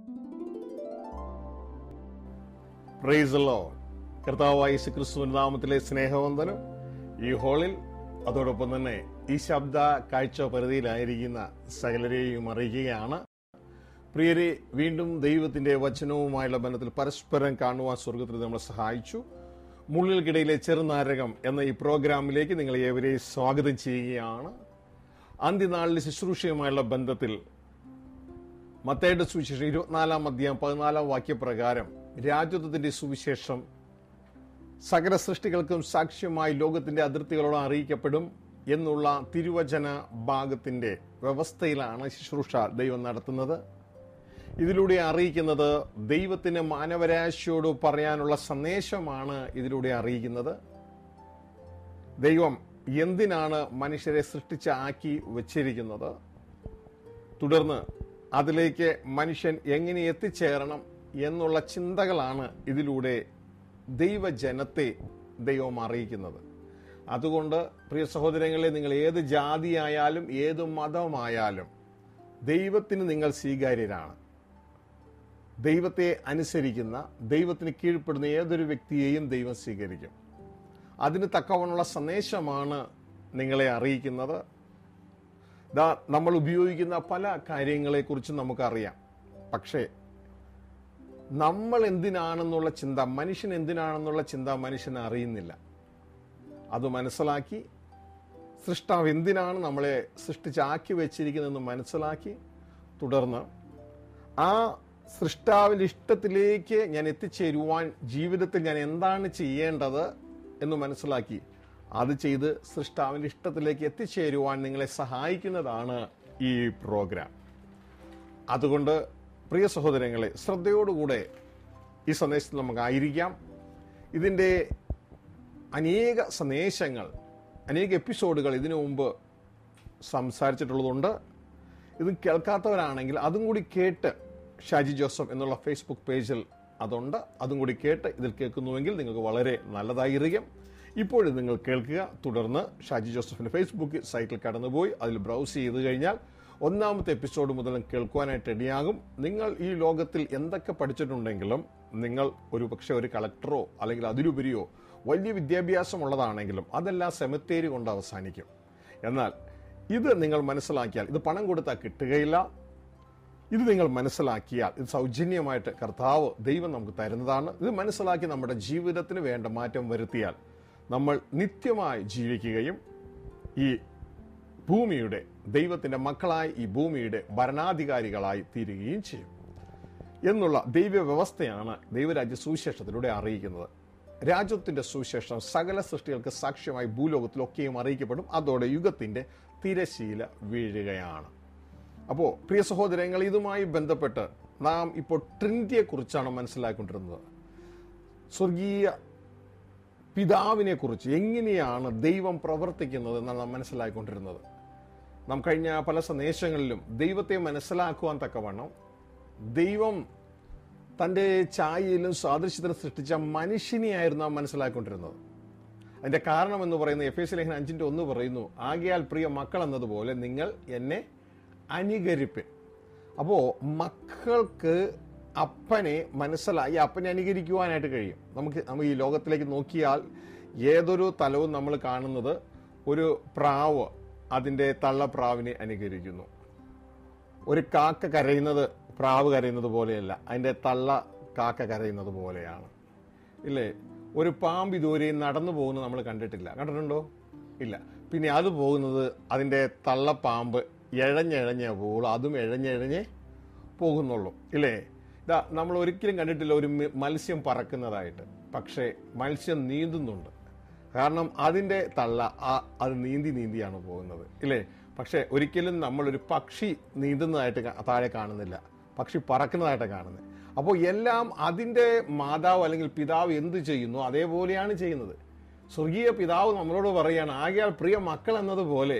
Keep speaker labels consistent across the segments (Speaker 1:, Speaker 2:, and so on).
Speaker 1: പ്രൈസലോ കർത്താവായ യേശു ക്രിസ്തുവിൻ നാമത്തിലെ സ്നേഹവന്ദനം ഈ ഹോളിൽ അതോടൊപ്പം തന്നെ ഈ ശബ്ദ കാഴ്ച പരിധിയിലായിരിക്കുന്ന സകലരെയും അറിയിക്കുകയാണ് പ്രിയരെ വീണ്ടും ദൈവത്തിന്റെ വചനവുമായുള്ള ബന്ധത്തിൽ പരസ്പരം കാണുവാൻ സ്വർഗത്തിൽ നമ്മളെ സഹായിച്ചു മുള്ളിൽക്കിടയിലെ ചെറുനാരകം എന്ന ഈ പ്രോഗ്രാമിലേക്ക് നിങ്ങൾ ഏവരെയും സ്വാഗതം ചെയ്യുകയാണ് അന്ത്യനാളിലെ ശുശ്രൂഷയുമായുള്ള ബന്ധത്തിൽ മത്തയുടെ സുവിശേഷം ഇരുപത്തിനാലാം അധ്യായം പതിനാലാം വാക്യപ്രകാരം രാജ്യത്വത്തിന്റെ സുവിശേഷം സകല സൃഷ്ടികൾക്കും സാക്ഷ്യമായി ലോകത്തിന്റെ അതിർത്തികളോട് അറിയിക്കപ്പെടും എന്നുള്ള തിരുവചന ഭാഗത്തിന്റെ വ്യവസ്ഥയിലാണ് ശുശ്രൂഷ ദൈവം നടത്തുന്നത് ഇതിലൂടെ അറിയിക്കുന്നത് ദൈവത്തിന് മാനവരാശിയോട് പറയാനുള്ള സന്ദേശമാണ് ഇതിലൂടെ അറിയിക്കുന്നത് ദൈവം എന്തിനാണ് മനുഷ്യരെ സൃഷ്ടിച്ച് ആക്കി വച്ചിരിക്കുന്നത് തുടർന്ന് അതിലേക്ക് മനുഷ്യൻ എങ്ങനെ എത്തിച്ചേരണം എന്നുള്ള ചിന്തകളാണ് ഇതിലൂടെ ദൈവജനത്തെ ദൈവം അറിയിക്കുന്നത് അതുകൊണ്ട് പ്രിയ സഹോദരങ്ങളെ നിങ്ങൾ ഏത് ജാതിയായാലും ഏത് മതമായാലും ദൈവത്തിന് നിങ്ങൾ സ്വീകാര്യരാണ് ദൈവത്തെ അനുസരിക്കുന്ന ദൈവത്തിന് കീഴ്പ്പെടുന്ന ഏതൊരു വ്യക്തിയെയും ദൈവം സ്വീകരിക്കും അതിന് തക്കവണ്ണുള്ള സന്ദേശമാണ് നിങ്ങളെ അറിയിക്കുന്നത് ദാ നമ്മൾ ഉപയോഗിക്കുന്ന പല കാര്യങ്ങളെക്കുറിച്ചും നമുക്കറിയാം പക്ഷേ നമ്മൾ എന്തിനാണെന്നുള്ള ചിന്ത മനുഷ്യൻ എന്തിനാണെന്നുള്ള ചിന്ത മനുഷ്യന് അറിയുന്നില്ല അത് മനസ്സിലാക്കി സൃഷ്ടാവ് എന്തിനാണ് നമ്മളെ സൃഷ്ടിച്ചാക്കി വെച്ചിരിക്കുന്നതെന്ന് മനസ്സിലാക്കി തുടർന്ന് ആ സൃഷ്ടാവിൻ്റെ ഇഷ്ടത്തിലേക്ക് ഞാൻ എത്തിച്ചേരുവാൻ ജീവിതത്തിൽ ഞാൻ എന്താണ് ചെയ്യേണ്ടത് എന്ന് മനസ്സിലാക്കി അത് ചെയ്ത് സൃഷ്ടാവിൻ്റെ ഇഷ്ടത്തിലേക്ക് എത്തിച്ചേരുവാൻ നിങ്ങളെ സഹായിക്കുന്നതാണ് ഈ പ്രോഗ്രാം അതുകൊണ്ട് പ്രിയ സഹോദരങ്ങളെ ശ്രദ്ധയോടുകൂടെ ഈ സന്ദേശത്തിൽ നമുക്കായിരിക്കാം ഇതിൻ്റെ അനേക സന്ദേശങ്ങൾ അനേക എപ്പിസോഡുകൾ ഇതിനു മുമ്പ് സംസാരിച്ചിട്ടുള്ളതുണ്ട് ഇത് കേൾക്കാത്തവരാണെങ്കിൽ അതും കൂടി കേട്ട് ഷാജി ജോസഫ് എന്നുള്ള ഫേസ്ബുക്ക് പേജിൽ അതുണ്ട് അതും കൂടി കേട്ട് ഇതിൽ കേൾക്കുന്നുവെങ്കിൽ നിങ്ങൾക്ക് വളരെ നല്ലതായിരിക്കും ഇപ്പോഴും നിങ്ങൾ കേൾക്കുക തുടർന്ന് ഷാജി ജോസഫിന്റെ ഫേസ്ബുക്ക് സൈറ്റിൽ കടന്നുപോയി അതിൽ ബ്രൗസ് ചെയ്ത് കഴിഞ്ഞാൽ ഒന്നാമത്തെ എപ്പിസോഡ് മുതൽ കേൾക്കുവാനായിട്ട് റെഡിയാകും നിങ്ങൾ ഈ ലോകത്തിൽ എന്തൊക്കെ പഠിച്ചിട്ടുണ്ടെങ്കിലും നിങ്ങൾ ഒരു പക്ഷേ ഒരു കളക്ടറോ അല്ലെങ്കിൽ അതിലുപരിയോ വലിയ വിദ്യാഭ്യാസമുള്ളതാണെങ്കിലും അതെല്ലാം സെമിത്തേരി കൊണ്ട് അവസാനിക്കും എന്നാൽ ഇത് നിങ്ങൾ മനസ്സിലാക്കിയാൽ ഇത് പണം കൊടുത്താൽ കിട്ടുകയില്ല ഇത് നിങ്ങൾ മനസ്സിലാക്കിയാൽ ഇത് സൗജന്യമായിട്ട് കർത്താവ് ദൈവം നമുക്ക് തരുന്നതാണ് ഇത് മനസ്സിലാക്കി നമ്മുടെ ജീവിതത്തിന് വേണ്ട മാറ്റം വരുത്തിയാൽ നമ്മൾ നിത്യമായി ജീവിക്കുകയും ഈ ഭൂമിയുടെ ദൈവത്തിന്റെ മക്കളായി ഈ ഭൂമിയുടെ ഭരണാധികാരികളായി തീരുകയും ചെയ്യും എന്നുള്ള ദൈവ വ്യവസ്ഥയാണ് ദൈവരാജ്യ സുവിശേഷത്തിലൂടെ അറിയിക്കുന്നത് രാജ്യത്തിന്റെ സുവിശേഷം സകല സൃഷ്ടികൾക്ക് സാക്ഷ്യമായി ഭൂലോകത്തിലൊക്കെയും അറിയിക്കപ്പെടും അതോടെ യുഗത്തിന്റെ തിരശീല വീഴുകയാണ് അപ്പോൾ പ്രിയ സഹോദരങ്ങൾ ഇതുമായി ബന്ധപ്പെട്ട് നാം ഇപ്പോൾ ട്രിനിറ്റിയെ കുറിച്ചാണ് മനസ്സിലാക്കിക്കൊണ്ടിരുന്നത് സ്വർഗീയ പിതാവിനെ കുറിച്ച് എങ്ങനെയാണ് ദൈവം പ്രവർത്തിക്കുന്നത് എന്നാണ് നാം മനസ്സിലാക്കിക്കൊണ്ടിരുന്നത് നാം കഴിഞ്ഞ പല സന്ദേശങ്ങളിലും ദൈവത്തെ മനസ്സിലാക്കുവാൻ തക്കവണ്ണം ദൈവം തൻ്റെ ഛായയിലും സാദൃശ്യത്തിലും സൃഷ്ടിച്ച മനുഷ്യനെയായിരുന്നു നാം മനസ്സിലാക്കിക്കൊണ്ടിരുന്നത് അതിന്റെ കാരണം എന്ന് പറയുന്നത് എഫ് എസ് ലേഖനം അഞ്ചിന്റെ ഒന്ന് പറയുന്നു ആകയാൽ പ്രിയ മക്കൾ എന്നതുപോലെ നിങ്ങൾ എന്നെ അനുകരിപ്പിൻ അപ്പോ മക്കൾക്ക് അപ്പനെ മനസ്സിലായി അപ്പനെ അനുകരിക്കുവാനായിട്ട് കഴിയും നമുക്ക് നമുക്ക് ഈ ലോകത്തിലേക്ക് നോക്കിയാൽ ഏതൊരു തലവും നമ്മൾ കാണുന്നത് ഒരു പ്രാവ് അതിൻ്റെ തള്ളപ്രാവിനെ അനുകരിക്കുന്നു ഒരു കാക്ക കരയുന്നത് പ്രാവ് കരയുന്നത് പോലെയല്ല അതിൻ്റെ തള്ള കാക്ക കരയുന്നത് പോലെയാണ് ഇല്ലേ ഒരു പാമ്പ് ഇതുവരെയും നടന്നു പോകുന്നത് നമ്മൾ കണ്ടിട്ടില്ല കണ്ടിട്ടുണ്ടോ ഇല്ല പിന്നെ അത് പോകുന്നത് അതിൻ്റെ തള്ളപ്പാമ്പ് എഴഞ്ഞെഴഞ്ഞേ പോകുള്ളൂ അതും എഴഞ്ഞെഴഞ്ഞേ പോകുന്നുള്ളൂ ഇല്ലേ ഇതാ നമ്മൾ ഒരിക്കലും കണ്ടിട്ടില്ല ഒരു മി- മത്സ്യം പറക്കുന്നതായിട്ട് പക്ഷേ മത്സ്യം നീന്തുന്നുണ്ട് കാരണം അതിൻ്റെ തള്ള ആ അത് നീന്തി നീന്തിയാണ് പോകുന്നത് ഇല്ലേ പക്ഷേ ഒരിക്കലും നമ്മളൊരു പക്ഷി നീന്തുന്നതായിട്ട് കാ- താഴെ കാണുന്നില്ല പക്ഷി പറക്കുന്നതായിട്ട് കാണുന്നത് അപ്പോൾ എല്ലാം അതിൻ്റെ മാതാവ് അല്ലെങ്കിൽ പിതാവ് എന്ത് ചെയ്യുന്നു അതേപോലെയാണ് ചെയ്യുന്നത് സ്വർഗീയ പിതാവ് നമ്മളോട് പറയുകയാണ് ആകയാൽ പ്രിയ മക്കൾ എന്നതുപോലെ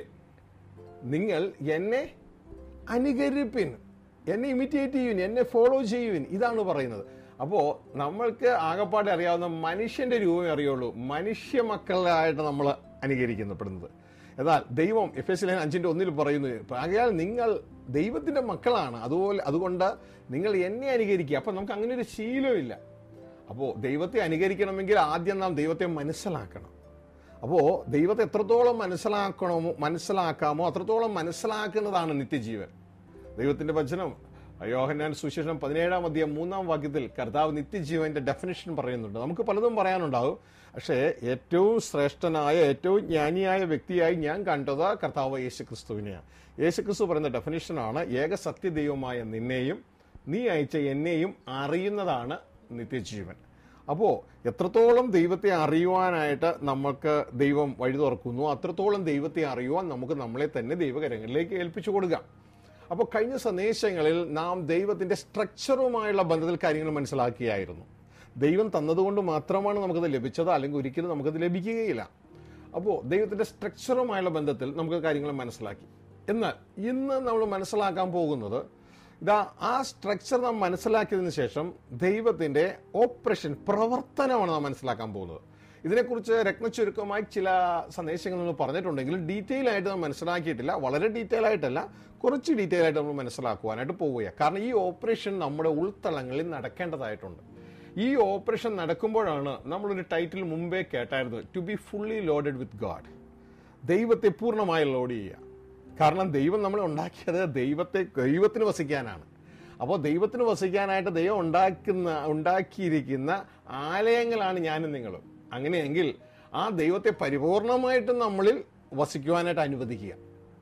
Speaker 1: നിങ്ങൾ എന്നെ അനുകരിപ്പിൻ എന്നെ ഇമിറ്റേറ്റ് ചെയ്യുവിൻ എന്നെ ഫോളോ ചെയ്യുവിൻ ഇതാണ് പറയുന്നത് അപ്പോൾ നമ്മൾക്ക് ആകപ്പാടെ അറിയാവുന്ന മനുഷ്യന്റെ രൂപമേ അറിയുള്ളൂ മനുഷ്യ മക്കളായിട്ട് നമ്മൾ അനുകരിക്കപ്പെടുന്നത് എന്നാൽ ദൈവം എഫ് എസ് ലേഖനം അഞ്ചിന്റെ ഒന്നിൽ പറയുന്നു ആകയാൽ നിങ്ങൾ ദൈവത്തിന്റെ മക്കളാണ് അതുപോലെ അതുകൊണ്ട് നിങ്ങൾ എന്നെ അനുകരിക്കുക അപ്പൊ നമുക്ക് അങ്ങനെ ഒരു ശീലമില്ല അപ്പോൾ ദൈവത്തെ അനുകരിക്കണമെങ്കിൽ ആദ്യം നാം ദൈവത്തെ മനസ്സിലാക്കണം അപ്പോൾ ദൈവത്തെ എത്രത്തോളം മനസ്സിലാക്കണമോ മനസ്സിലാക്കാമോ അത്രത്തോളം മനസ്സിലാക്കുന്നതാണ് നിത്യജീവൻ ദൈവത്തിന്റെ വചനം യോഹന്നാൻ സുശേഷം പതിനേഴാം അധ്യായം മൂന്നാം വാക്യത്തിൽ കർത്താവ് നിത്യജീവന്റെ ഡെഫിനേഷൻ പറയുന്നുണ്ട് നമുക്ക് പലതും പറയാനുണ്ടാവും പക്ഷേ ഏറ്റവും ശ്രേഷ്ഠനായ ഏറ്റവും ജ്ഞാനിയായ വ്യക്തിയായി ഞാൻ കണ്ടത് കർത്താവ് യേശു ക്രിസ്തുവിനെയാണ് യേശു ക്രിസ്തു പറയുന്ന ഡെഫിനേഷനാണ് ഏക സത്യദൈവമായ നിന്നെയും നീ അയച്ച എന്നെയും അറിയുന്നതാണ് നിത്യജീവൻ അപ്പോൾ എത്രത്തോളം ദൈവത്തെ അറിയുവാനായിട്ട് നമുക്ക് ദൈവം വഴി തുറക്കുന്നു അത്രത്തോളം ദൈവത്തെ അറിയുവാൻ നമുക്ക് നമ്മളെ തന്നെ ദൈവകരങ്ങളിലേക്ക് ഏൽപ്പിച്ചു കൊടുക്കാം അപ്പോൾ കഴിഞ്ഞ സന്ദേശങ്ങളിൽ നാം ദൈവത്തിന്റെ സ്ട്രക്ചറുമായുള്ള ബന്ധത്തിൽ കാര്യങ്ങൾ മനസ്സിലാക്കിയായിരുന്നു ദൈവം തന്നതുകൊണ്ട് മാത്രമാണ് നമുക്കത് ലഭിച്ചത് അല്ലെങ്കിൽ ഒരിക്കലും നമുക്കത് ലഭിക്കുകയില്ല അപ്പോൾ ദൈവത്തിന്റെ സ്ട്രക്ചറുമായുള്ള ബന്ധത്തിൽ നമുക്ക് കാര്യങ്ങൾ മനസ്സിലാക്കി എന്നാൽ ഇന്ന് നമ്മൾ മനസ്സിലാക്കാൻ പോകുന്നത് ഇതാ ആ സ്ട്രക്ചർ നാം മനസ്സിലാക്കിയതിന് ശേഷം ദൈവത്തിന്റെ ഓപ്പറേഷൻ പ്രവർത്തനമാണ് നാം മനസ്സിലാക്കാൻ പോകുന്നത് ഇതിനെക്കുറിച്ച് രത്നചുരുക്കമായി ചില സന്ദേശങ്ങൾ നമ്മൾ പറഞ്ഞിട്ടുണ്ടെങ്കിലും ഡീറ്റെയിൽ ആയിട്ട് നാം മനസ്സിലാക്കിയിട്ടില്ല വളരെ ഡീറ്റെയിൽ ആയിട്ടല്ല കുറച്ച് ഡീറ്റെയിൽ ആയിട്ട് നമ്മൾ മനസ്സിലാക്കുവാനായിട്ട് പോവുകയാണ് കാരണം ഈ ഓപ്പറേഷൻ നമ്മുടെ ഉൾത്തളങ്ങളിൽ നടക്കേണ്ടതായിട്ടുണ്ട് ഈ ഓപ്പറേഷൻ നടക്കുമ്പോഴാണ് നമ്മളൊരു ടൈറ്റിൽ മുമ്പേ കേട്ടായിരുന്നു to be fully loaded with God ദൈവത്തെ പൂർണ്ണമായി ലോഡ് ചെയ്യുക കാരണം ദൈവം നമ്മളെ ഉണ്ടാക്കിയത് ദൈവത്തെ ദൈവത്തിന് വസിക്കാനാണ് അപ്പോൾ ദൈവത്തിന് വസിക്കാനായിട്ട് ദൈവം ഉണ്ടാക്കുന്ന ഉണ്ടാക്കിയിരിക്കുന്ന ആലയങ്ങളാണ് ഞാനും നിങ്ങളും അങ്ങനെയെങ്കിൽ ആ ദൈവത്തെ പരിപൂർണമായിട്ടും നമ്മളിൽ വസിക്കുവാനായിട്ട് അനുവദിക്കുക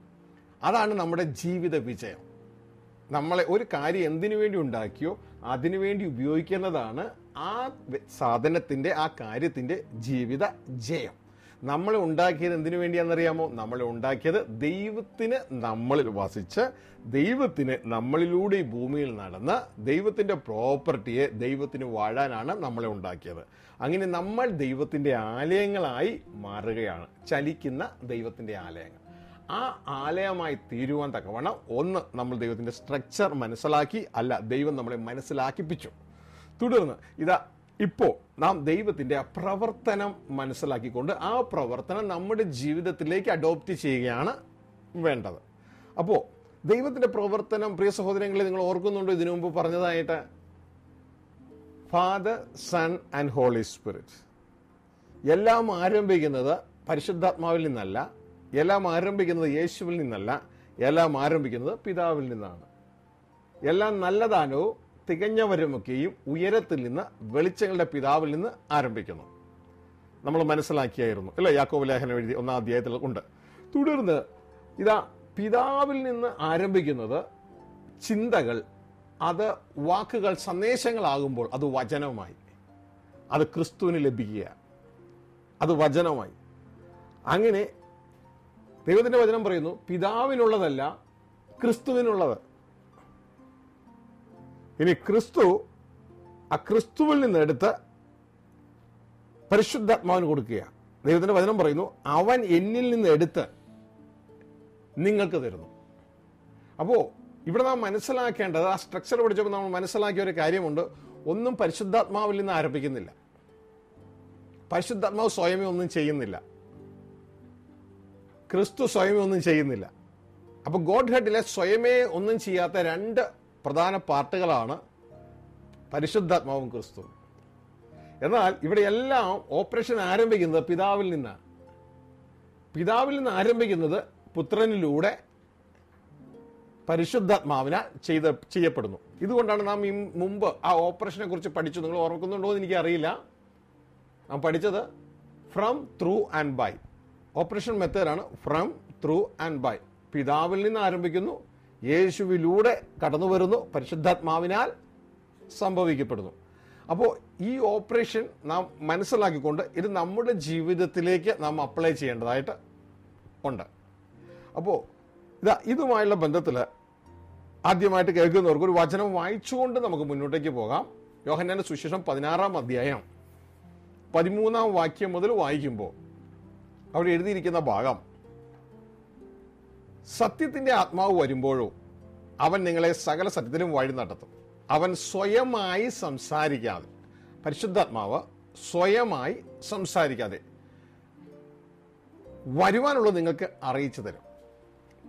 Speaker 1: അതാണ് നമ്മുടെ ജീവിത വിജയം നമ്മളെ ഒരു കാര്യം എന്തിനു വേണ്ടി ഉണ്ടാക്കിയോ അതിനു വേണ്ടി ഉപയോഗിക്കുന്നതാണ് ആ വെ- സാധനത്തിന്റെ ആ കാര്യത്തിന്റെ ജീവിത ജയം നമ്മളെ ഉണ്ടാക്കിയത് എന്തിനു വേണ്ടിയാണെന്നറിയാമോ നമ്മളെ ഉണ്ടാക്കിയത് ദൈവത്തിന് നമ്മളിൽ വസിച്ച് ദൈവത്തിന് നമ്മളിലൂടെ ഈ ഭൂമിയിൽ നടന്ന് ദൈവത്തിന്റെ പ്രോപ്പർട്ടിയെ ദൈവത്തിന് വാഴാനാണ് നമ്മളെ ഉണ്ടാക്കിയത് അങ്ങനെ നമ്മൾ ദൈവത്തിന്റെ ആലയങ്ങളായി മാറുകയാണ് ചലിക്കുന്ന ദൈവത്തിന്റെ ആലയങ്ങൾ ആ ആലയമായി തീരുവാൻ തക്കവണ്ണം ഒന്ന് നമ്മൾ ദൈവത്തിന്റെ സ്ട്രക്ചർ മനസ്സിലാക്കി അല്ല ദൈവം നമ്മളെ മനസ്സിലാക്കിപ്പിച്ചു തുടർന്ന് ഇതാ ഇപ്പോൾ നാം ദൈവത്തിന്റെ ആ പ്രവർത്തനം മനസ്സിലാക്കിക്കൊണ്ട് ആ പ്രവർത്തനം നമ്മുടെ ജീവിതത്തിലേക്ക് അഡോപ്റ്റ് ചെയ്യുകയാണ് വേണ്ടത് അപ്പോൾ ദൈവത്തിന്റെ പ്രവർത്തനം പ്രിയ സഹോദരങ്ങളെ നിങ്ങൾ ഓർക്കുന്നുണ്ടോ ഇതിനു മുമ്പ് പറഞ്ഞതായിട്ട് Father Son and Holy Spirit എല്ലാം ആരംഭിക്കുന്നത് പരിശുദ്ധാത്മാവിൽ നിന്നല്ല എല്ലാം ആരംഭിക്കുന്നത് യേശുവിൽ നിന്നല്ല എല്ലാം ആരംഭിക്കുന്നത് പിതാവിൽ നിന്നാണ് എല്ലാം നല്ലതാനവും തികഞ്ഞവരുമൊക്കെയും ഉയരത്തിൽ നിന്ന് വെളിച്ചങ്ങളുടെ പിതാവിൽ നിന്ന് ആരംഭിക്കുന്നു നമ്മൾ മനസ്സിലാക്കിയായിരുന്നു അല്ലേ യാക്കോബ് ലേഖനം എഴുതി ഒന്നാം അധ്യായത്തിൽ ഉണ്ട് തുടർന്ന് ഇതാ പിതാവിൽ നിന്ന് ആരംഭിക്കുന്നത് ചിന്തകൾ അത് വാക്കുകൾ സന്ദേശങ്ങളാകുമ്പോൾ അത് വചനമായി അത് ക്രിസ്തുവിന് ലഭിക്കുക അത് വചനമായി അങ്ങനെ ദൈവത്തിന്റെ വചനം പറയുന്നു പിതാവിനുള്ളതല്ല ക്രിസ്തുവിനുള്ളത് ഇനി ക്രിസ്തു ആ ക്രിസ്തുവിൽ നിന്ന് എടുത്ത് പരിശുദ്ധാത്മാവിന് കൊടുക്കുക ദൈവത്തിന്റെ വചനം പറയുന്നു അവൻ എന്നിൽ നിന്ന് എടുത്ത് നിങ്ങൾക്ക് തരുന്നു അപ്പോ ഇവിടെ നാം മനസ്സിലാക്കേണ്ടത് ആ സ്ട്രക്ചർ പഠിച്ചപ്പോൾ നമ്മൾ മനസ്സിലാക്കിയ ഒരു കാര്യമുണ്ട് ഒന്നും പരിശുദ്ധാത്മാവിൽ നിന്ന് ആരംഭിക്കുന്നില്ല പരിശുദ്ധാത്മാവ് സ്വയമേ ഒന്നും ചെയ്യുന്നില്ല ക്രിസ്തു സ്വയമേ ഒന്നും ചെയ്യുന്നില്ല അപ്പൊ ഗോഡ് ഹെഡിലെ സ്വയമേ ഒന്നും ചെയ്യാത്ത രണ്ട് പ്രധാന പാർട്ടുകളാണ് പരിശുദ്ധാത്മാവും ക്രിസ്തുവും എന്നാൽ ഇവിടെ എല്ലാം ഓപ്പറേഷൻ ആരംഭിക്കുന്നത് പിതാവിൽ നിന്നാണ് പിതാവിൽ നിന്ന് ആരംഭിക്കുന്നത് പുത്രനിലൂടെ പരിശുദ്ധാത്മാവിനാൽ ചെയ്ത ചെയ്യപ്പെടുന്നു ഇതുകൊണ്ടാണ് നാം ഈ മുമ്പ് ആ ഓപ്പറേഷനെ കുറിച്ച് പഠിച്ചു നിങ്ങൾ ഓർക്കുന്നുണ്ടോ എന്ന് എനിക്കറിയില്ല നാം പഠിച്ചത് from through and by operation മെത്തേഡാണ് ഫ്രം ത്രൂ ആൻഡ് ബൈ പിതാവിൽ നിന്ന് ആരംഭിക്കുന്നു യേശുവിലൂടെ കടന്നു വരുന്നു പരിശുദ്ധാത്മാവിനാൽ സംഭവിക്കപ്പെടുന്നു അപ്പോൾ ഈ ഓപ്പറേഷൻ നാം മനസ്സിലാക്കിക്കൊണ്ട് ഇത് നമ്മുടെ ജീവിതത്തിലേക്ക് നാം അപ്ലൈ ചെയ്യേണ്ടതായിട്ട് ഉണ്ട് അപ്പോൾ ഇതാ ഇതുമായുള്ള ബന്ധത്തിൽ ആദ്യമായിട്ട് കേൾക്കുന്നവർക്ക് ഒരു വചനം വായിച്ചുകൊണ്ട് നമുക്ക് മുന്നോട്ടേക്ക് പോകാം യോഹന്നാന്റെ സുശേഷം പതിനാറാം അധ്യായം പതിമൂന്നാം വാക്യം മുതൽ വായിക്കുമ്പോൾ അവിടെ എഴുതിയിരിക്കുന്ന ഭാഗം സത്യത്തിന്റെ ആത്മാവ് വരുമ്പോഴോ അവൻ നിങ്ങളെ സകല സത്യത്തിലും വഴി നടത്തും അവൻ സ്വയമായി സംസാരിക്കാതെ പരിശുദ്ധാത്മാവ് സ്വയമായി സംസാരിക്കാതെ വരുവാനുള്ളത് നിങ്ങൾക്ക് അറിയിച്ചു തരും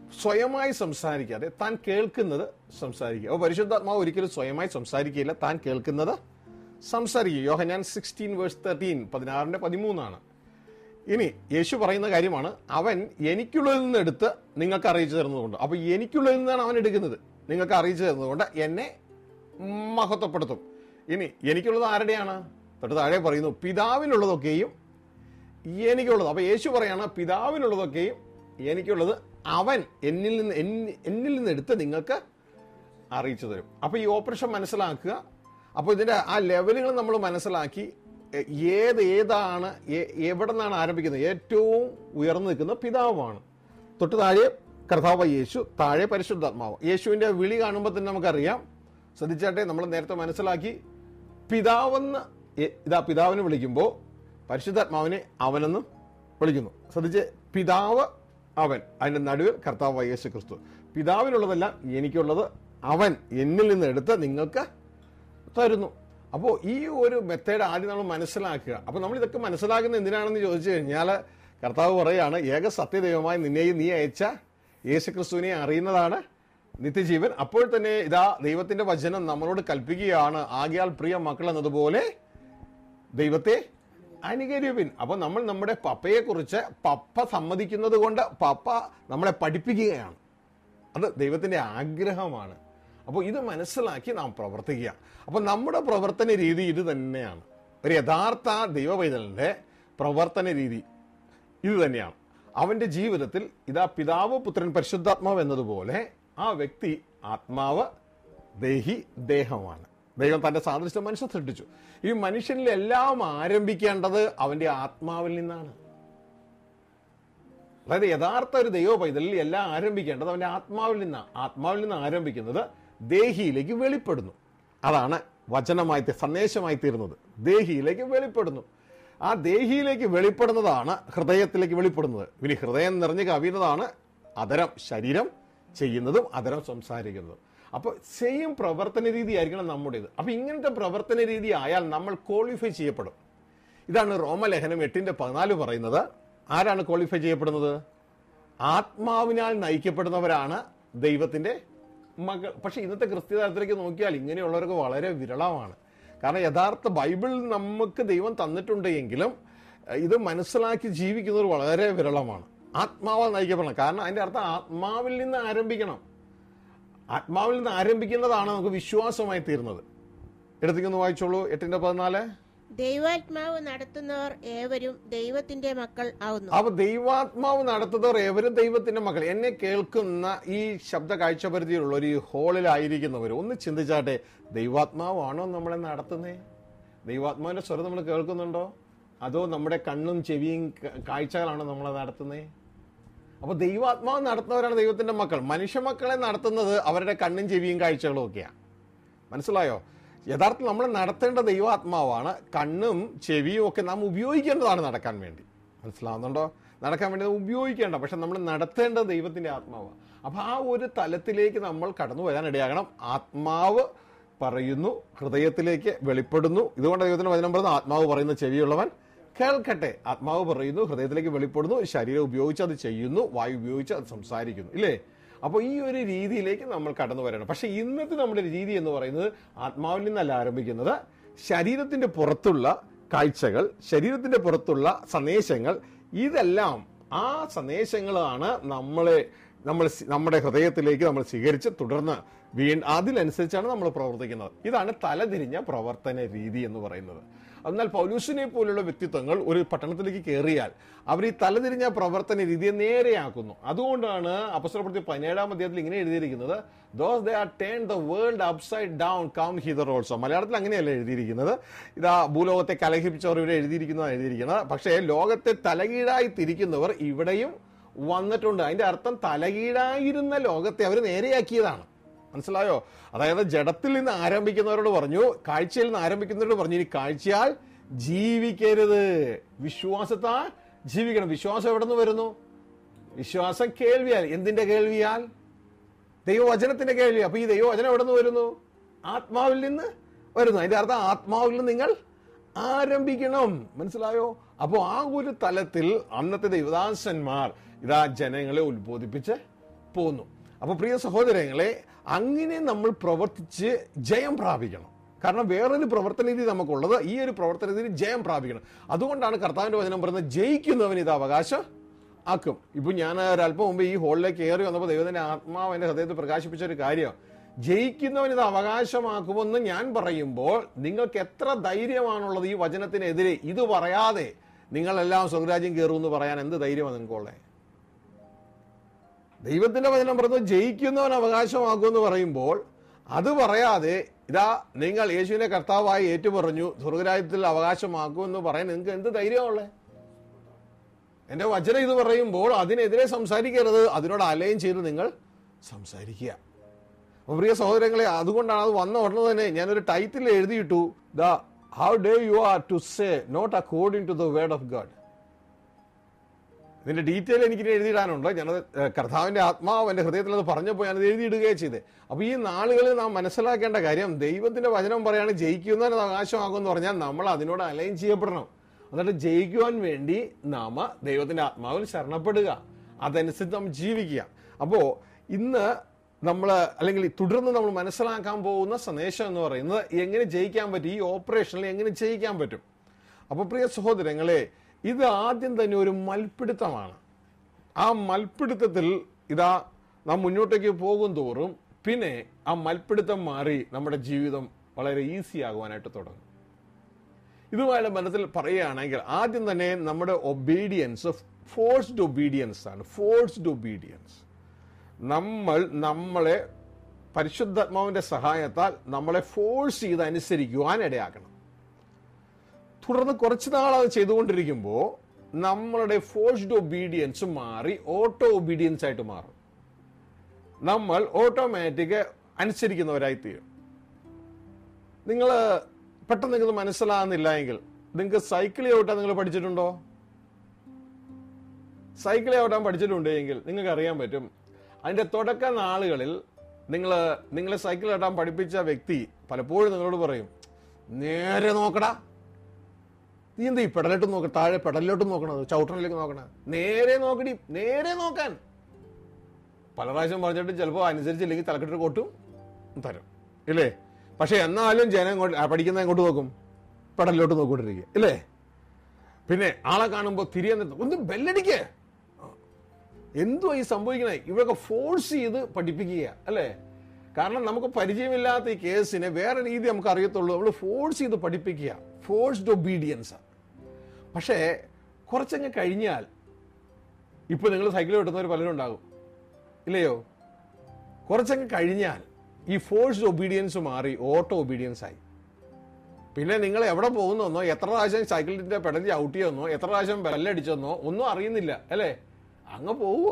Speaker 1: സ്വയമായി സംസാരിക്കാതെ താൻ കേൾക്കുന്നത് സംസാരിക്കുക അപ്പോൾ പരിശുദ്ധാത്മാവ് ഒരിക്കലും സ്വയമായി സംസാരിക്കുകയില്ല താൻ കേൾക്കുന്നത് സംസാരിക്കുക യോഹനാൻ സിക്സ്റ്റീൻ വേഴ്സ് തേർട്ടീൻ പതിനാറിന്റെ പതിമൂന്നാണ് ഇനി യേശു പറയുന്ന കാര്യമാണ് അവൻ എനിക്കുള്ളതിൽ നിന്ന് എടുത്ത് നിങ്ങൾക്ക് അറിയിച്ചു തരുന്നതുകൊണ്ട് അപ്പൊ എനിക്കുള്ളതിൽ നിന്നാണ് അവൻ എടുക്കുന്നത് നിങ്ങൾക്ക് അറിയിച്ചു തരുന്നതുകൊണ്ട് എന്നെ മഹത്വപ്പെടുത്തും ഇനി എനിക്കുള്ളത് ആരുടെയാണ് തൊട്ട് താഴെ പറയുന്നു പിതാവിനുള്ളതൊക്കെയും എനിക്കുള്ളത് അപ്പൊ യേശു പറയാണ് പിതാവിനുള്ളതൊക്കെയും എനിക്കുള്ളത് അവൻ എന്നിൽ നിന്ന് എന്നി- എന്നിൽ നിന്ന് എടുത്ത് നിങ്ങൾക്ക് അറിയിച്ചു തരും അപ്പൊ ഈ ഓപ്പറേഷൻ മനസ്സിലാക്കുക അപ്പോൾ ഇതിന്റെ ആ ലെവലുകൾ നമ്മൾ മനസ്സിലാക്കി എ- ഏത് ഏതാണ് എ- എവിടെ നിന്നാണ് ആരംഭിക്കുന്നത് ഏറ്റവും ഉയർന്നു നിൽക്കുന്ന പിതാവാണ് തൊട്ട് താഴെ കർത്താവ് യേശു താഴെ പരിശുദ്ധാത്മാവ് യേശുവിന്റെ വിളി കാണുമ്പോൾ തന്നെ നമുക്കറിയാം ശ്രദ്ധിച്ചാട്ടെ നമ്മൾ നേരത്തെ മനസ്സിലാക്കി പിതാവെന്ന് എ- ഇതാ പിതാവിനെ വിളിക്കുമ്പോൾ പരിശുദ്ധാത്മാവിനെ അവനെന്ന് വിളിക്കുന്നു ശ്രദ്ധിച്ച് പിതാവ് അവൻ അതിന്റെ നടുവിൽ കർത്താവ് യേശു ക്രിസ്തു പിതാവിനുള്ളതെല്ലാം എനിക്കുള്ളത് അവൻ എന്നിൽ നിന്ന് എടുത്ത് നിങ്ങൾക്ക് തരുന്നു അപ്പോൾ ഈ ഒരു മെത്തേഡ് ആദ്യം നമ്മൾ മനസ്സിലാക്കുക അപ്പോൾ നമ്മൾ ഇതൊക്കെ മനസ്സിലാക്കുന്ന എന്തിനാണെന്ന് ചോദിച്ചു കഴിഞ്ഞാൽ കർത്താവ് പറയാണ് ഏക സത്യദൈവമായി നിന്നെയും നീ അയച്ച യേശു ക്രിസ്തുവിനെ അറിയുന്നതാണ് നിത്യജീവൻ അപ്പോൾ തന്നെ ഇതാ ദൈവത്തിന്റെ വചനം നമ്മളോട് കൽപ്പിക്കുകയാണ് ആകിയാൽ പ്രിയ മക്കൾ എന്നതുപോലെ ദൈവത്തെ അനുകരിപ്പിൻ അപ്പൊ നമ്മൾ നമ്മുടെ പപ്പയെ കുറിച്ച് പപ്പ സമ്മതിക്കുന്നത് കൊണ്ട് പപ്പ നമ്മളെ പഠിപ്പിക്കുകയാണ് അത് ദൈവത്തിന്റെ ആഗ്രഹമാണ് അപ്പോൾ ഇത് മനസ്സിലാക്കി നാം പ്രവർത്തിക്കുക അപ്പോൾ നമ്മുടെ പ്രവർത്തന രീതി ഇത് തന്നെയാണ് ഒരു യഥാർത്ഥ ദൈവപൈതലിന്റെ പ്രവർത്തന രീതി ഇത് തന്നെയാണ് അവന്റെ ജീവിതത്തിൽ ഇതാ പിതാവ് പുത്രൻ പരിശുദ്ധാത്മാവ് എന്നതുപോലെ ആ വ്യക്തി ആത്മാവ് ദേഹി ദേഹമാണ് ദൈവം തന്റെ സാദൃശ്യം മനുഷ്യൻ സൃഷ്ടിച്ചു ഈ മനുഷ്യനിലെല്ലാം ആരംഭിക്കേണ്ടത് അവന്റെ ആത്മാവിൽ നിന്നാണ് അതായത് യഥാർത്ഥ ഒരു ദൈവ പൈതലിൽ എല്ലാം ആരംഭിക്കേണ്ടത് അവന്റെ ആത്മാവിൽ നിന്നാണ് ആത്മാവിൽ നിന്ന് ആരംഭിക്കുന്നത് ദേഹിയിലേക്ക് വെളിപ്പെടുന്നു അതാണ് വചനമായി തീ- സന്ദേശമായി തീരുന്നത് ദേഹിയിലേക്ക് വെളിപ്പെടുന്നു ആ ദേഹിയിലേക്ക് വെളിപ്പെടുന്നതാണ് ഹൃദയത്തിലേക്ക് വെളിപ്പെടുന്നത് ഇനി ഹൃദയം നിറഞ്ഞ് കവിയുന്നതാണ് അതരം ശരീരം ചെയ്യുന്നതും അതരം സംസാരിക്കുന്നതും അപ്പോൾ സെയിം പ്രവർത്തന രീതി ആയിരിക്കണം നമ്മുടേത് അപ്പൊ ഇങ്ങനത്തെ പ്രവർത്തന രീതി ആയാൽ നമ്മൾ ക്വാളിഫൈ ചെയ്യപ്പെടും ഇതാണ് റോമലേഖനം എട്ടിന്റെ പതിനാല് പറയുന്നത് ആരാണ് ക്വാളിഫൈ ചെയ്യപ്പെടുന്നത് ആത്മാവിനാൽ നയിക്കപ്പെടുന്നവരാണ് ദൈവത്തിന്റെ മകൾ പക്ഷെ ഇന്നത്തെ ക്രിസ്ത്യതലത്തിലേക്ക് നോക്കിയാൽ ഇങ്ങനെയുള്ളവർക്ക് വളരെ വിരളമാണ് കാരണം യഥാർത്ഥ ബൈബിൾ നമുക്ക് ദൈവം തന്നിട്ടുണ്ട് എങ്കിലും എഹ്, ഇത് മനസ്സിലാക്കി ജീവിക്കുന്നവർ വളരെ വിരളമാണ് ആത്മാവാൽ നയിക്കപ്പെടണം കാരണം അതിന്റെ അർത്ഥം ആത്മാവിൽ നിന്ന് ആരംഭിക്കണം ആത്മാവിൽ നിന്ന് ആരംഭിക്കുന്നതാണ് നമുക്ക് വിശ്വാസമായി തീരുന്നത് എടുത്തേക്കൊന്ന് വായിച്ചോളൂ എട്ടിന്റെ പതിനാല്
Speaker 2: ദൈവാത്മാവ് നടത്തുന്നവർ ഏവരും ദൈവത്തിന്റെ മക്കൾ ആവുന്നു
Speaker 1: അപ്പൊ ദൈവാത്മാവ് നടത്തുന്നവർ ഏവരും ദൈവത്തിന്റെ മക്കൾ എന്നെ കേൾക്കുന്ന ഈ ശബ്ദ കാഴ്ചപരിധിയിലുള്ള ഒരു ഹോളിലായിരിക്കുന്നവർ ഒന്ന് ചിന്തിച്ചാട്ടെ ദൈവാത്മാവാണോ നമ്മളെ നടത്തുന്നേ ദൈവാത്മാവിന്റെ സ്വരം നമ്മൾ കേൾക്കുന്നുണ്ടോ അതോ നമ്മുടെ കണ്ണും ചെവിയും ക- കാഴ്ചകളാണോ നമ്മളെ നടത്തുന്നേ അപ്പൊ ദൈവാത്മാവ് നടത്തുന്നവരാണ് ദൈവത്തിന്റെ മക്കൾ മനുഷ്യ മക്കളെ നടത്തുന്നത് അവരുടെ കണ്ണും ചെവിയും കാഴ്ചകളും ഒക്കെയാണ് മനസ്സിലായോ യഥാർത്ഥം നമ്മൾ നടത്തേണ്ട ദൈവാത്മാവാണ് കണ്ണും ചെവിയും ഒക്കെ നാം ഉപയോഗിക്കേണ്ടതാണ് നടക്കാൻ വേണ്ടി മനസ്സിലാവുന്നുണ്ടോ നടക്കാൻ വേണ്ടി നാം ഉപയോഗിക്കേണ്ട പക്ഷെ നമ്മൾ നടത്തേണ്ടത് ദൈവത്തിന്റെ ആത്മാവാണ് അപ്പൊ ആ ഒരു തലത്തിലേക്ക് നമ്മൾ കടന്നു വരാൻ ഇടയാകണം ആത്മാവ് പറയുന്നു ഹൃദയത്തിലേക്ക് വെളിപ്പെടുന്നു ഇതുകൊണ്ട് ദൈവത്തിന്റെ വചനം പറയുന്നു ആത്മാവ് പറയുന്ന ചെവിയുള്ളവൻ കേൾക്കട്ടെ ആത്മാവ് പറയുന്നു ഹൃദയത്തിലേക്ക് വെളിപ്പെടുന്നു ശരീരം ഉപയോഗിച്ച് അത് ചെയ്യുന്നു വായു ഉപയോഗിച്ച് അത് സംസാരിക്കുന്നു ഇല്ലേ അപ്പോൾ ഈ ഒരു രീതിയിലേക്ക് നമ്മൾ കടന്നു വരണം പക്ഷെ ഇന്നത്തെ നമ്മുടെ രീതി എന്ന് പറയുന്നത് ആത്മാവിൽ നിന്നല്ല ആരംഭിക്കുന്നത് ശരീരത്തിന്റെ പുറത്തുള്ള കാഴ്ചകൾ ശരീരത്തിന്റെ പുറത്തുള്ള സന്ദേശങ്ങൾ ഇതെല്ലാം ആ സന്ദേശങ്ങളാണ് നമ്മളെ നമ്മൾ സി- നമ്മുടെ ഹൃദയത്തിലേക്ക് നമ്മൾ സ്വീകരിച്ച് തുടർന്ന് വീ അതിനനുസരിച്ചാണ് നമ്മൾ പ്രവർത്തിക്കുന്നത് ഇതാണ് തലതിരിഞ്ഞ പ്രവർത്തന രീതി എന്ന് പറയുന്നത് എന്നാൽ പൗലൂസിനെ പോലുള്ള വ്യക്തിത്വങ്ങൾ ഒരു പട്ടണത്തിലേക്ക് കയറിയാൽ അവർ ഈ തലതിരിഞ്ഞ പ്രവർത്തന രീതിയെ നേരെയാക്കുന്നു അതുകൊണ്ടാണ് അപസ്വരപ്പെടുത്തി പതിനേഴാം അധ്യായത്തിൽ ഇങ്ങനെ എഴുതിയിരിക്കുന്നത് those they are turn the world upside down come hither also മലയാളത്തിൽ അങ്ങനെയല്ല എഴുതിയിരിക്കുന്നത് ഇതാ ഭൂലോകത്തെ കലഹിപ്പിച്ചവർ ഇവിടെ എഴുതിയിരിക്കുന്നതാണ് എഴുതിയിരിക്കുന്നത് പക്ഷേ ലോകത്തെ തലകീഴായി തിരിക്കുന്നവർ ഇവിടെയും വന്നിട്ടുണ്ട് അതിന്റെ അർത്ഥം തലകീഴായിരുന്ന ലോകത്തെ അവർ നേരെയാക്കിയതാണ് മനസ്സിലായോ അതായത് ജഡത്തിൽ നിന്ന് ആരംഭിക്കുന്നവരോട് പറഞ്ഞു കാഴ്ചയിൽ നിന്ന് ആരംഭിക്കുന്നവരോട് പറഞ്ഞു ഇനി കാഴ്ചയാൽ ജീവിക്കരുത് വിശ്വാസത്താൽ ജീവിക്കണം വിശ്വാസം എവിടെ നിന്ന് വരുന്നു വിശ്വാസം കേൾവിയാൽ എന്തിന്റെ കേൾവിയാൽ ദൈവവചനത്തിന്റെ കേൾവി അപ്പൊ ഈ ദൈവവചനം എവിടെ നിന്ന് വരുന്നു ആത്മാവിൽ നിന്ന് വരുന്നു അതിന്റെ അർത്ഥം ആത്മാവിൽ നിന്ന് നിങ്ങൾ ആരംഭിക്കണം മനസ്സിലായോ അപ്പോൾ ആ ഒരു തലത്തിൽ അന്നത്തെ ദൈവദാസന്മാർ ഇതാ ജനങ്ങളെ ഉത്ബോധിപ്പിച്ച് പോന്നു അപ്പൊ പ്രിയ സഹോദരങ്ങളെ അങ്ങനെ നമ്മൾ പ്രവർത്തിച്ച് ജയം പ്രാപിക്കണം കാരണം വേറൊരു പ്രവർത്തന രീതി നമുക്കുള്ളത് ഈ ഒരു പ്രവർത്തന രീതി ജയം പ്രാപിക്കണം അതുകൊണ്ടാണ് കർത്താവിന്റെ വചനം പറയുന്നത് ജയിക്കുന്നവൻ ഇത് അവകാശം ആക്കും ഇപ്പൊ ഞാൻ ഒരല്പം മുമ്പ് ഈ ഹോളിലേക്ക് കയറി വന്നപ്പോൾ ദൈവത്തിന്റെ ആത്മാവ് എന്റെ ഹൃദയത്തിൽ പ്രകാശിപ്പിച്ച ഒരു കാര്യം ജയിക്കുന്നവൻ ഇത് അവകാശമാക്കുമെന്ന് ഞാൻ പറയുമ്പോൾ നിങ്ങൾക്ക് എത്ര ധൈര്യമാണുള്ളത് ഈ വചനത്തിനെതിരെ ഇത് പറയാതെ നിങ്ങളെല്ലാം സ്വരാജ്യം കയറുമെന്ന് പറയാൻ എന്ത് ധൈര്യമാണ് നിങ്ങൾക്കുള്ളത് ദൈവത്തിന്റെ വചനം പറയുന്നത് ജയിക്കുന്നവൻ അവകാശമാക്കുമെന്ന് പറയുമ്പോൾ അത് പറയാതെ ഇതാ നിങ്ങൾ യേശുവിനെ കർത്താവായി ഏറ്റുപറഞ്ഞു സ്വർഗരാജ്യത്തിൽ അവകാശമാക്കുമെന്ന് പറയാൻ നിങ്ങൾക്ക് എന്ത് ധൈര്യമുള്ളേ എന്റെ വചനം ഇത് പറയുമ്പോൾ അതിനെതിരെ സംസാരിക്കരുത് അതിനോട് അലയം ചെയ്ത് നിങ്ങൾ സംസാരിക്കുക അപ്പൊ പ്രിയ സഹോദരങ്ങളെ അതുകൊണ്ടാണ് അത് വന്ന ഉടനെ തന്നെ ഞാനൊരു ടൈറ്റിൽ എഴുതിയിട്ടു the how dare you are to say not according to the word of God ഇതിന്റെ ഡീറ്റെയിൽ എനിക്ക് ഇനി എഴുതിയിടാനുണ്ട് ഞാനത് ഏഹ്, കർത്താവിന്റെ ആത്മാവ് എന്റെ ഹൃദയത്തിൽ അത് പറഞ്ഞപ്പോൾ ഞാനത് എഴുതിയിടുകയും ചെയ്തത് അപ്പൊ ഈ നാളുകളിൽ നാം മനസ്സിലാക്കേണ്ട കാര്യം ദൈവത്തിന്റെ വചനം പറയാണ് ജയിക്കുന്നതിന് അവകാശമാകും എന്ന് പറഞ്ഞാൽ നമ്മൾ അതിനോട് അലൈൻ ചെയ്യപ്പെടണം എന്നിട്ട് ജയിക്കുവാൻ വേണ്ടി നാമ ദൈവത്തിന്റെ ആത്മാവിൽ ശരണപ്പെടുക അതനുസരിച്ച് നാം ജീവിക്കുക അപ്പോ ഇന്ന് നമ്മൾ അല്ലെങ്കിൽ തുടർന്ന് നമ്മൾ മനസ്സിലാക്കാൻ പോകുന്ന സന്ദേശം എന്ന് പറയുന്നത് എങ്ങനെ ജയിക്കാൻ പറ്റും ഈ ഓപ്പറേഷനിൽ എങ്ങനെ ജയിക്കാൻ പറ്റും അപ്പൊ പ്രിയ സഹോദരങ്ങളെ ഇത് ആദ്യം തന്നെ ഒരു മൽപ്പിടുത്തമാണ് ആ മൽപ്പിടുത്തത്തിൽ ഇതാ നാം മുന്നോട്ടേക്ക് പോകും തോറും പിന്നെ ആ മൽപ്പിടുത്തം മാറി നമ്മുടെ ജീവിതം വളരെ ഈസി ആകുവാനായിട്ട് തുടങ്ങും ഇതുമായുള്ള ബന്ധത്തിൽ പറയുകയാണെങ്കിൽ ആദ്യം തന്നെ നമ്മുടെ ഒബീഡിയൻസ് ഫോഴ്സ്ഡ് ഒബീഡിയൻസ് ആണ് ഫോഴ്സ്ഡ് ഒബീഡിയൻസ് നമ്മൾ നമ്മളെ പരിശുദ്ധാത്മാവിന്റെ സഹായത്താൽ നമ്മളെ ഫോഴ്സ് ചെയ്ത് അനുസരിക്കുവാൻ ഇടയാക്കണം തുടർന്ന് കുറച്ച് നാൾ അത് ചെയ്തുകൊണ്ടിരിക്കുമ്പോൾ നമ്മളുടെ ഫോഴ്സ്ഡ് ഒബീഡിയൻസ് മാറി ഓട്ടോ ഒബീഡിയൻസ് ആയിട്ട് മാറും നമ്മൾ ഓട്ടോമാറ്റിക് അനുസരിക്കുന്നവരായി തീരും നിങ്ങൾ പെട്ടെന്ന് നിങ്ങൾക്ക് മനസ്സിലാകുന്നില്ല എങ്കിൽ നിങ്ങൾക്ക് സൈക്കിൾ ചവിട്ടാൻ നിങ്ങൾ പഠിച്ചിട്ടുണ്ടോ സൈക്കിൾ ചവിട്ടാൻ പഠിച്ചിട്ടുണ്ടെങ്കിൽ നിങ്ങൾക്ക് അറിയാൻ പറ്റും അതിന്റെ തുടക്ക നാളുകളിൽ നിങ്ങൾ നിങ്ങളെ സൈക്കിൾ ചവിട്ടാൻ പഠിപ്പിച്ച വ്യക്തി പലപ്പോഴും നിങ്ങളോട് പറയും നേരെ നോക്കടാ നീ എന്താ ഈ പെടലോട്ട് നോക്ക താഴെ പെടലിലോട്ട് നോക്കണത് ചവിട്ടണിലേക്ക് നോക്കണ നേരെ നോക്കടി നേരെ നോക്കാൻ പല പ്രാവശ്യം പറഞ്ഞിട്ട് ചിലപ്പോൾ അനുസരിച്ചില്ലെങ്കിൽ തലക്കെട്ട് കൊട്ടും തരും ഇല്ലേ പക്ഷെ എന്നാലും ജനം ഇങ്ങോട്ട് ആ, പഠിക്കുന്ന എങ്ങോട്ട് നോക്കും പെടലിലോട്ട് നോക്കിക്കൊണ്ടിരിക്കുക ഇല്ലേ പിന്നെ ആളെ കാണുമ്പോൾ തിരിയാൻ നിർത്തും. ഒന്ന് ബെല്ലടിക്കേ എന്തുവാ ഈ സംഭവിക്കണേ ഇവരൊക്കെ ഫോഴ്സ് ചെയ്ത് പഠിപ്പിക്കുക അല്ലേ കാരണം നമുക്ക് പരിചയമില്ലാത്ത ഈ കേസിനെ വേറെ രീതി നമുക്ക് അറിയത്തുള്ളൂ നമ്മൾ ഫോഴ്സ് ചെയ്ത് പഠിപ്പിക്കുക ഫോഴ്സ്ഡ് ഒബീഡിയൻസ് പക്ഷേ കുറച്ചങ്ങ് കഴിഞ്ഞാൽ ഇപ്പൊ നിങ്ങൾ സൈക്കിൾ കിട്ടുന്നവർ പലരും ഉണ്ടാകും ഇല്ലയോ കുറച്ചങ്ങ് കഴിഞ്ഞാൽ ഈ ഫോഴ്സ്ഡ് ഒബീഡിയൻസ് മാറി ഓട്ടോ ഒബീഡിയൻസ് ആയി പിന്നെ നിങ്ങൾ എവിടെ പോകുന്നെന്നോ എത്ര പ്രാവശ്യം സൈക്കിളിന്റെ പെടൽ ചവിട്ടിയെന്നോ എത്ര പ്രാവശ്യം ബെല്ലടിച്ചെന്നോ ഒന്നും അറിയുന്നില്ല അല്ലേ അങ്ങ് പോവുക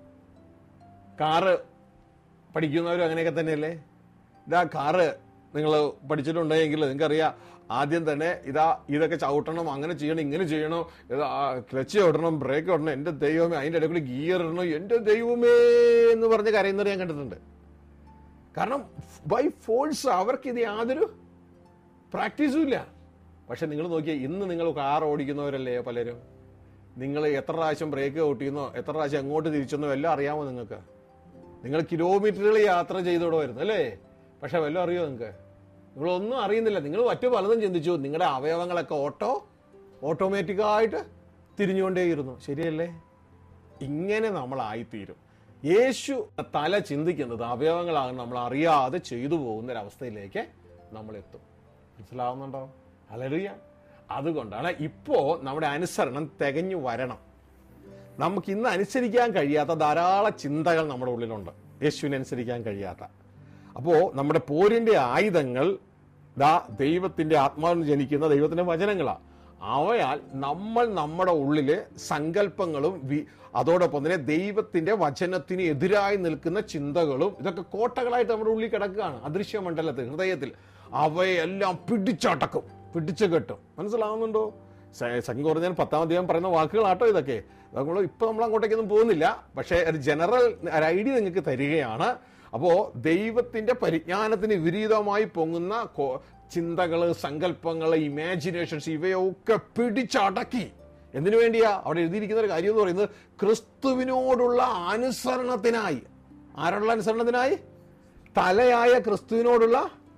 Speaker 1: കാറ് പഠിക്കുന്നവരും അങ്ങനെയൊക്കെ തന്നെയല്ലേ ഇതാ കാറ് നിങ്ങൾ പഠിച്ചിട്ടുണ്ടെങ്കിൽ നിങ്ങൾക്കറിയാം ആദ്യം തന്നെ ഇതാ ഇതൊക്കെ ചവിട്ടണം അങ്ങനെ ചെയ്യണം ഇങ്ങനെ ചെയ്യണം ഇതാ ക്ലച്ച് ചവിട്ടണം ബ്രേക്ക് ഇടണം എൻ്റെ ദൈവമേ അതിൻ്റെ ഇടയ്ക്ക് ഗിയർ ഇടണം എൻ്റെ ദൈവമേ എന്ന് പറഞ്ഞ് കരയുന്നത് ഞാൻ കണ്ടിട്ടുണ്ട് കാരണം ബൈ ഫോഴ്സ് അവർക്ക് ഇത് യാതൊരു പ്രാക്ടീസും ഇല്ല പക്ഷെ നിങ്ങൾ നോക്കിയേ ഇന്ന് നിങ്ങൾ കാർ ഓടിക്കുന്നവരല്ലേ പലരും നിങ്ങൾ എത്ര പ്രാവശ്യം ബ്രേക്ക് ഔട്ടിയെന്നോ എത്ര പ്രാവശ്യം എങ്ങോട്ട് തിരിച്ചെന്നോ എല്ലാം അറിയാമോ നിങ്ങൾക്ക് നിങ്ങൾ കിലോമീറ്ററുകൾ യാത്ര ചെയ്തോടെ വരുന്നു അല്ലേ പക്ഷെ വല്ലതും അറിയോ നിങ്ങൾക്ക് നിങ്ങളൊന്നും അറിയുന്നില്ല നിങ്ങൾ മറ്റു പലതും ചിന്തിച്ചു നിങ്ങളുടെ അവയവങ്ങളൊക്കെ ഓട്ടോ ഓട്ടോമാറ്റിക്കായിട്ട് തിരിഞ്ഞുകൊണ്ടേയിരുന്നു ശരിയല്ലേ ഇങ്ങനെ നമ്മളായിത്തീരും യേശു തല ചിന്തിക്കുന്നത് അവയവങ്ങളാണ് നമ്മൾ അറിയാതെ ചെയ്തു പോകുന്ന ഒരവസ്ഥയിലേക്ക് നമ്മൾ എത്തും മനസ്സിലാവുന്നുണ്ടോ അലറിയ അതുകൊണ്ടാണ് ഇപ്പോ നമ്മുടെ അനുസരണം തികഞ്ഞു വരണം നമുക്ക് ഇന്ന് അനുസരിക്കാൻ കഴിയാത്ത ധാരാളം ചിന്തകൾ നമ്മുടെ ഉള്ളിലുണ്ട് യേശുവിനെ അനുസരിക്കാൻ കഴിയാത്ത അപ്പോൾ നമ്മുടെ പോരിന്റെ ആയുധങ്ങൾ ദാ ദൈവത്തിന്റെ ആത്മാവിൽ നിന്ന് ജനിക്കുന്ന ദൈവത്തിന്റെ വചനങ്ങളാണ് അവയാൽ നമ്മൾ നമ്മുടെ ഉള്ളില് സങ്കല്പങ്ങളും വി- അതോടൊപ്പം തന്നെ ദൈവത്തിന്റെ വചനത്തിന് എതിരായി നിൽക്കുന്ന ചിന്തകളും ഇതൊക്കെ കോട്ടകളായിട്ട് നമ്മുടെ ഉള്ളിൽ കിടക്കുകയാണ് അദൃശ്യ മണ്ഡലത്തിൽ ഹൃദയത്തിൽ അവയെല്ലാം പിടിച്ചടക്കും പിടിച്ചു കെട്ടും മനസ്സിലാവുന്നുണ്ടോ സ- സംഖ്യ പറഞ്ഞാൽ പത്താം അധ്യായം പറയുന്ന വാക്കുകളാട്ടോ ഇതൊക്കെ നമ്മൾ ഇപ്പൊ നമ്മൾ അങ്ങോട്ടേക്കൊന്നും പോകുന്നില്ല പക്ഷേ ഒരു ജനറൽ ഒരു ഐഡിയ നിങ്ങൾക്ക് തരികയാണ് അപ്പോ ദൈവത്തിന്റെ പരിജ്ഞാനത്തിന് വിപരീതമായി പൊങ്ങുന്ന കോ- ചിന്തകള് സങ്കല്പങ്ങള് ഇമാജിനേഷൻസ് ഇവയൊക്കെ പിടിച്ചടക്കി എന്തിനു വേണ്ടിയാ അവിടെ എഴുതിയിരിക്കുന്ന ഒരു കാര്യം എന്ന് പറയുന്നത് ക്രിസ്തുവിനോടുള്ള അനുസരണത്തിനായി ആരോടുള്ള അനുസരണത്തിനായി തലയായ ക്രിസ്തുവിനോടുള്ള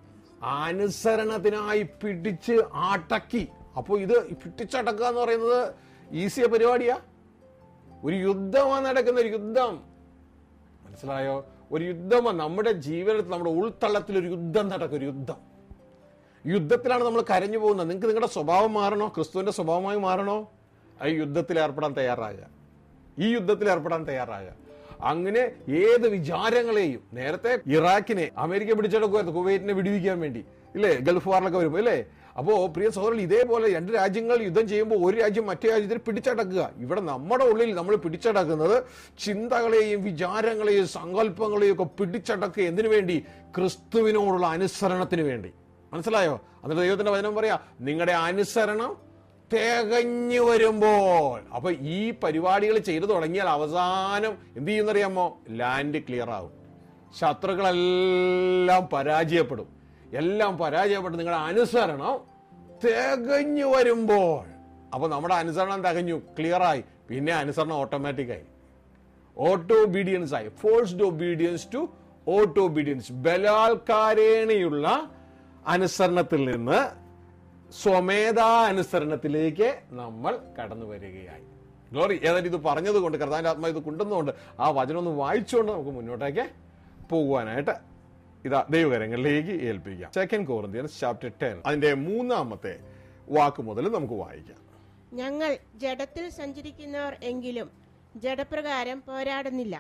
Speaker 1: അനുസരണത്തിനായി പിടിച്ച് അടക്കി അപ്പോൾ ഇത് പിടിച്ചടക്കുക എന്ന് പറയുന്നത് ഈസിയ പരിപാടിയാ ഒരു യുദ്ധമാണ് നടക്കുന്ന ഒരു യുദ്ധം മനസ്സിലായോ ഒരു യുദ്ധമാണ് നമ്മുടെ ജീവിതത്തിൽ നമ്മുടെ ഉൾത്തള്ളത്തിൽ ഒരു യുദ്ധം നടക്കും ഒരു യുദ്ധം യുദ്ധത്തിലാണ് നമ്മൾ കരഞ്ഞു പോകുന്നത് നിങ്ങൾക്ക് നിങ്ങളുടെ സ്വഭാവം മാറണോ ക്രിസ്തുവിന്റെ സ്വഭാവമായി മാറണോ ആ യുദ്ധത്തിൽ ഏർപ്പെടാൻ തയ്യാറാകുക ഈ യുദ്ധത്തിൽ ഏർപ്പെടാൻ തയ്യാറാകുക അങ്ങനെ ഏത് വിചാരങ്ങളെയും നേരത്തെ ഇറാഖിനെ അമേരിക്ക പിടിച്ചെടുക്കുമായിരുന്നു കുവൈറ്റിനെ വിടുവിക്കാൻ വേണ്ടി ഇല്ലേ ഗൾഫ് വാറിലൊക്കെ വരുമ്പോൾ ഇല്ലേ അപ്പോ പ്രിയ സഹോദരൻ ഇതേപോലെ രണ്ട് രാജ്യങ്ങൾ യുദ്ധം ചെയ്യുമ്പോൾ ഒരു രാജ്യം മറ്റേ രാജ്യത്തിൽ പിടിച്ചടക്കുക ഇവിടെ നമ്മുടെ ഉള്ളിൽ നമ്മൾ പിടിച്ചടക്കുന്നത് ചിന്തകളെയും വിചാരങ്ങളെയും സങ്കല്പങ്ങളെയും ഒക്കെ പിടിച്ചടക്കുക എന്തിനു വേണ്ടി ക്രിസ്തുവിനോടുള്ള അനുസരണത്തിന് വേണ്ടി മനസ്സിലായോ എന്നിട്ട് ദൈവത്തിന്റെ വചനം പറയാ നിങ്ങളുടെ അനുസരണം തികഞ്ഞു വരുമ്പോൾ അപ്പൊ ഈ പരിപാടികൾ ചെയ്തു തുടങ്ങിയാൽ അവസാനം എന്ത് ചെയ്യുന്നറിയാമോ ലാൻഡ് ക്ലിയർ ആവും ശത്രുക്കളെല്ലാം പരാജയപ്പെടും എല്ലാം പരാജയപ്പെട്ട് നിങ്ങളുടെ അനുസരണം തികഞ്ഞു വരുമ്പോൾ അപ്പൊ നമ്മുടെ അനുസരണം തികഞ്ഞു ക്ലിയറായി പിന്നെ അനുസരണം ഓട്ടോമാറ്റിക്കായി ഓട്ടോ ഒബീഡിയൻസ് ആയി forced obedience to auto obedience ബലാത്കാരേണയുള്ള അനുസരണത്തിൽ നിന്ന് സ്വമേധാ അനുസരണത്തിലേക്ക് നമ്മൾ കടന്നു വരികയായി ഗ്ലോറി ഏതായാലും ഇത് പറഞ്ഞത് കൊണ്ട് കർത്താവിന്റെ ആത്മാ ഇത് കൊണ്ടുവന്നുകൊണ്ട് ആ വചനം ഒന്ന് വായിച്ചുകൊണ്ട് നമുക്ക് മുന്നോട്ടേക്ക് പോകുവാനായിട്ട് ഇതാ ദൈവകരങ്ങളിലേക്ക് ഏൽപ്പിക്കാം സെക്കൻഡ് കോറിന്ത്യൻസ് ചാപ്റ്റർ ടെൻ അതിന്റെ മൂന്നാമത്തെ വാക്ക് മുതൽ നമുക്ക് വായിക്കാം
Speaker 2: ഞങ്ങൾ ജഡത്തിൽ സഞ്ചരിക്കുന്നവർ എങ്കിലും ജഡപ്രകാരം പോരാടുന്നില്ല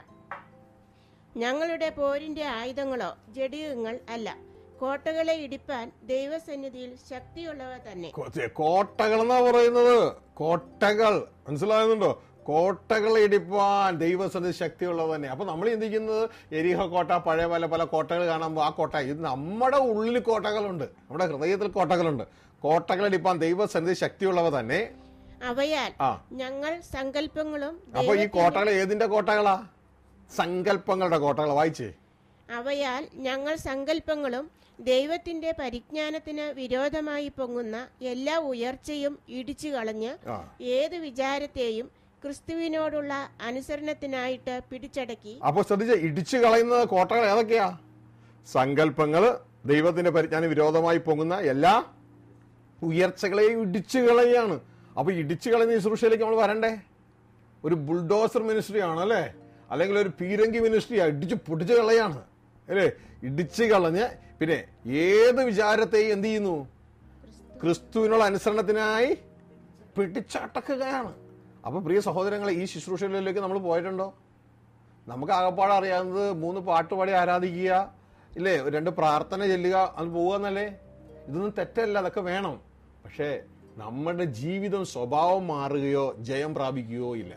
Speaker 2: ഞങ്ങളുടെ പോരിന്റെ ആയുധങ്ങളോ ജഡികങ്ങൾ അല്ല കോട്ടകളെ ഇടിപ്പാൻ ദൈവസന്നിധിയിൽ ശക്തിയുള്ളവ തന്നെ
Speaker 1: കോ- കോട്ടകൾ എന്നാ പറയുന്നത് കോട്ടകൾ മനസ്സിലാകുന്നുണ്ടോ കോട്ടകൾ ഇടിപ്പാൻ ദൈവസന്ധി ശക്തിയുള്ളത് തന്നെ അപ്പൊ നമ്മൾ ചിന്തിക്കുന്നത് എരിഹ കോട്ട പഴയ പല പല കോട്ടകൾ കാണുമ്പോൾ ആ കോട്ട ഇത് നമ്മുടെ ഉള്ളിൽ കോട്ടകളുണ്ട് നമ്മുടെ ഹൃദയത്തിൽ കോട്ടകളുണ്ട് കോട്ടകൾ ഇടിപ്പാൻ ദൈവസന്ധി ശക്തിയുള്ളവ തന്നെ
Speaker 2: അവയാൽ
Speaker 1: ആ
Speaker 2: ഞങ്ങൾ സങ്കല്പങ്ങളും
Speaker 1: അപ്പൊ ഈ
Speaker 2: ദൈവത്തിന്റെ-
Speaker 1: കോട്ടകൾ ഏതിന്റെ കോട്ടകളാ സങ്കല്പങ്ങളുടെ കോട്ടകൾ വായിച്ചേ
Speaker 2: അവയാൽ ഞങ്ങൾ സങ്കല്പങ്ങളും ദൈവത്തിന്റെ പരിജ്ഞാനത്തിന് വിരോധമായി പൊങ്ങുന്ന എല്ലാ ഉയർച്ചയും ഇടിച്ചു കളഞ്ഞ്
Speaker 1: ആ
Speaker 2: ഏത് വിചാരത്തെയും ക്രിസ്തുവിനോടുള്ള അനുസരണത്തിനായിട്ട് പിടിച്ചടക്കി
Speaker 1: അപ്പൊ ശ്രദ്ധിച്ച ഇടിച്ചു കളയുന്ന കോട്ടകൾ ഏതൊക്കെയാ സങ്കല്പങ്ങള് ദൈവത്തിന്റെ പരിജ്ഞാന വിരോധമായി പൊങ്ങുന്ന എല്ലാ ഉയർച്ചകളെയും ഇടിച്ചു കളയാണ് അപ്പൊ ഇടിച്ചു കളയുന്ന ശുശ്രൂഷയിലേക്ക് നമ്മൾ വരണ്ടേ ഒരു ബുൾഡോസർ മിനിസ്ട്രി ആണ് അല്ലേ അല്ലെങ്കിൽ ഒരു പീരങ്കി മിനിസ്ട്രിയാ ഇടിച്ചു പൊടിച്ചു കളയാണ് അല്ലേ ഇടിച്ചു കളഞ്ഞ് പിന്നെ ഏത് വിചാരത്തെയും എന്ത് ചെയ്യുന്നു ക്രിസ്തുവിനുള്ള അനുസരണത്തിനായി പിടിച്ചടക്കുകയാണ് അപ്പൊ പ്രിയ സഹോദരങ്ങളെ ഈ ശുശ്രൂഷകളിലേക്ക് നമ്മൾ പോയിട്ടുണ്ടോ നമുക്ക് ആകപ്പാടെ അറിയാവുന്നത് മൂന്ന് പാട്ട് പാടി ആരാധിക്കുക ഇല്ലേ ഒരു രണ്ട് പ്രാർത്ഥന ചെല്ലുക അത് പോവുക എന്നല്ലേ ഇതൊന്നും തെറ്റല്ല അതൊക്കെ വേണം പക്ഷേ നമ്മുടെ ജീവിതം സ്വഭാവം മാറുകയോ ജയം പ്രാപിക്കുകയോ ഇല്ല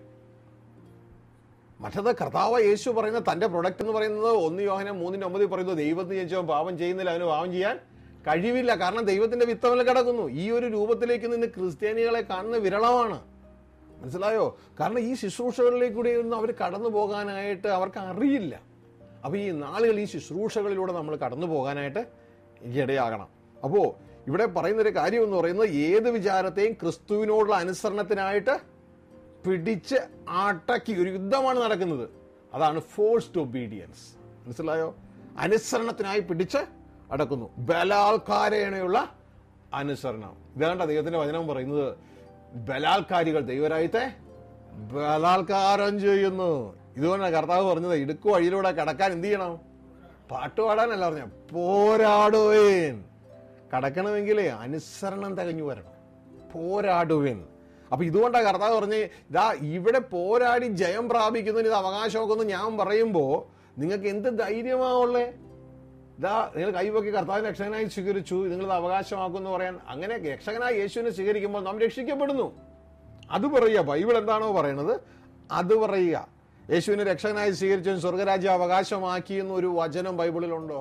Speaker 1: മറ്റത് കർത്താവ് യേശു പറയുന്ന തന്റെ പ്രൊഡക്റ്റ് എന്ന് പറയുന്നത് ഒന്ന് യോഹനം മൂന്നിന്റെ ഒമ്പതിൽ പറയുന്നത് ദൈവത്തിന് ജനിച്ചവൻ പാപം ചെയ്യുന്നില്ല അവന് പാപം ചെയ്യാൻ കഴിവില്ല കാരണം ദൈവത്തിന്റെ വിത്തവൽ കിടക്കുന്നു ഈ ഒരു രൂപത്തിലേക്ക് നിന്ന് ക്രിസ്ത്യാനികളെ കാണുന്ന വിരളമാണ് മനസ്സിലായോ കാരണം ഈ ശുശ്രൂഷകളിലേക്ക് കൂടി ഒന്നും അവർ കടന്നു പോകാനായിട്ട് അവർക്ക് അറിയില്ല അപ്പൊ ഈ നാളുകൾ ഈ ശുശ്രൂഷകളിലൂടെ നമ്മൾ കടന്നു പോകാനായിട്ട് ഇടയാകണം അപ്പോ ഇവിടെ പറയുന്ന ഒരു കാര്യം എന്ന് പറയുന്നത് ഏത് വിചാരത്തെയും ക്രിസ്തുവിനോടുള്ള അനുസരണത്തിനായിട്ട് പിടിച്ച് അടക്കി ഒരു യുദ്ധമാണ് നടക്കുന്നത് അതാണ് ഫോഴ്സ്ഡ് ഒബീഡിയൻസ് മനസ്സിലായോ അനുസരണത്തിനായി പിടിച്ച് അടക്കുന്നു ബലാത്കാരേണയുള്ള അനുസരണം ഇതാണ്ട ദൈവത്തിന്റെ വചനം പറയുന്നത് ബലാത്കാരികൾ ദൈവരായത്തെ ബലാത്കാരം ചെയ്യുന്നു ഇതുകൊണ്ടാണ് കർത്താവ് പറഞ്ഞത് ഇടുക്കു വഴിയിലൂടെ കടക്കാൻ എന്ത് ചെയ്യണം പാട്ട് പാടാനല്ല പറഞ്ഞ പോരാടുവേൻ കടക്കണമെങ്കിലേ അനുസരണം തികഞ്ഞു വരണം പോരാടുവേൻ അപ്പൊ ഇതുകൊണ്ടാണ് കർത്താവ് പറഞ്ഞ് ഇതാ ഇവിടെ പോരാടി ജയം പ്രാപിക്കുന്നതിന് ഇത് അവകാശമൊക്കെ ഞാൻ പറയുമ്പോ നിങ്ങൾക്ക് എന്ത് ധൈര്യമാവുള്ളേ ഇതാ നിങ്ങൾ കൈവക്കി കർത്താവിനെ രക്ഷകനായി സ്വീകരിച്ചു നിങ്ങളിത് അവകാശമാക്കുമെന്ന് പറയാൻ അങ്ങനെ രക്ഷകനായി യേശുവിനെ സ്വീകരിക്കുമ്പോൾ നാം രക്ഷിക്കപ്പെടുന്നു അത് പറയുക ബൈബിൾ എന്താണോ പറയണത് അത് പറയുക യേശുവിനെ രക്ഷകനായി സ്വീകരിച്ചു സ്വർഗരാജ്യം അവകാശമാക്കി എന്നൊരു വചനം ബൈബിളിലുണ്ടോ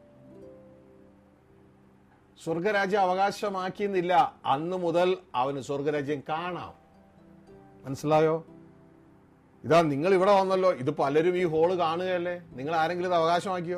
Speaker 1: സ്വർഗരാജ്യം അവകാശമാക്കിയെന്നില്ല അന്ന് മുതൽ അവന് സ്വർഗരാജ്യം കാണാം മനസ്സിലായോ ഇതാ നിങ്ങൾ ഇവിടെ വന്നല്ലോ ഇത് പലരും ഈ ഹോള് കാണുകയല്ലേ നിങ്ങൾ ആരെങ്കിലും ഇത് അവകാശമാക്കിയോ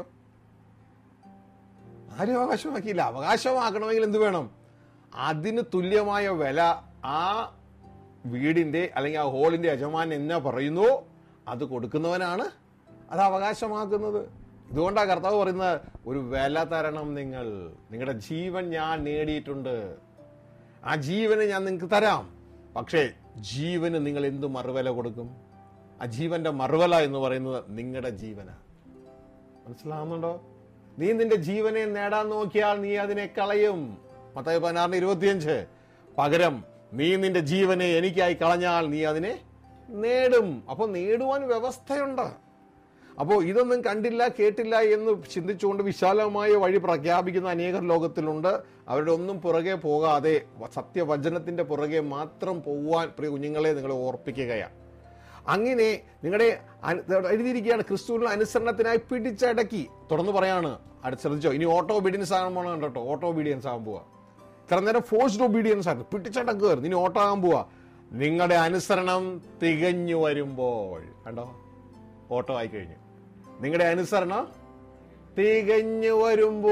Speaker 1: ആരും അവകാശമാക്കിയില്ല അവകാശമാക്കണമെങ്കിൽ എന്ത് വേണം അതിന് തുല്യമായ വില ആ വീടിന്റെ അല്ലെങ്കിൽ ആ ഹോളിന്റെ യജമാൻ എന്നാ പറയുന്നു അത് കൊടുക്കുന്നവനാണ് അത് അവകാശമാക്കുന്നത് ഇതുകൊണ്ടാണ് കർത്താവ് പറയുന്നത് ഒരു വില തരണം നിങ്ങൾ നിങ്ങളുടെ ജീവൻ ഞാൻ നേടിയിട്ടുണ്ട് ആ ജീവന് ഞാൻ നിങ്ങൾക്ക് തരാം പക്ഷേ ജീവന് നിങ്ങൾ എന്ത് മറുവില കൊടുക്കും ആ ജീവന്റെ മറുവില എന്ന് പറയുന്നത് നിങ്ങളുടെ ജീവനാണ് മനസ്സിലാവുന്നുണ്ടോ നീ നിന്റെ ജീവനെ നേടാൻ നോക്കിയാൽ നീ അതിനെ കളയും മത്തായി പതിനാറിന് ഇരുപത്തിയഞ്ച് പകരം നീ നിന്റെ ജീവനെ എനിക്കായി കളഞ്ഞാൽ നീ അതിനെ നേടും അപ്പൊ നേടുവാൻ വ്യവസ്ഥയുണ്ട് അപ്പോൾ ഇതൊന്നും കണ്ടില്ല കേട്ടില്ല എന്ന് ചിന്തിച്ചുകൊണ്ട് വിശാലമായ വഴി പ്രഖ്യാപിക്കുന്ന അനേകർ ലോകത്തിലുണ്ട് അവരുടെ ഒന്നും പുറകെ പോകാതെ സത്യവചനത്തിന്റെ പുറകെ മാത്രം പോകുവാൻ പ്രിയ കുഞ്ഞുങ്ങളെ നിങ്ങളെ ഓർപ്പിക്കുകയാണ് അങ്ങനെ നിങ്ങളുടെ അന- ഇവിടെ എഴുതിയിരിക്കുകയാണ് ക്രിസ്തുവിനുള്ള അനുസരണത്തിനായി പിടിച്ചടക്കി തുടർന്ന് പറയാണ് അടുത്ത് ശ്രദ്ധിച്ചോ ഇനി ഓട്ടോ ഒബീഡിയൻസ് ആകാൻ പോകണം കേട്ടോ ഓട്ടോ ഒബീഡിയൻസ് ആകാൻ പോവാ ഇത്ര നേരം ഫോഴ്സ്ഡ് ഒബീഡിയൻസ് ആയിരുന്നു പിടിച്ചടക്കുമായിരുന്നു ഇനി ഓട്ടോ ആകാൻ പോവാ നിങ്ങളുടെ അനുസരണം തികഞ്ഞു വരുമ്പോൾ കണ്ടോ ഓട്ടോ ആയി കഴിഞ്ഞു നിങ്ങളുടെ അനുസരണം തികഞ്ഞു വരുമ്പോ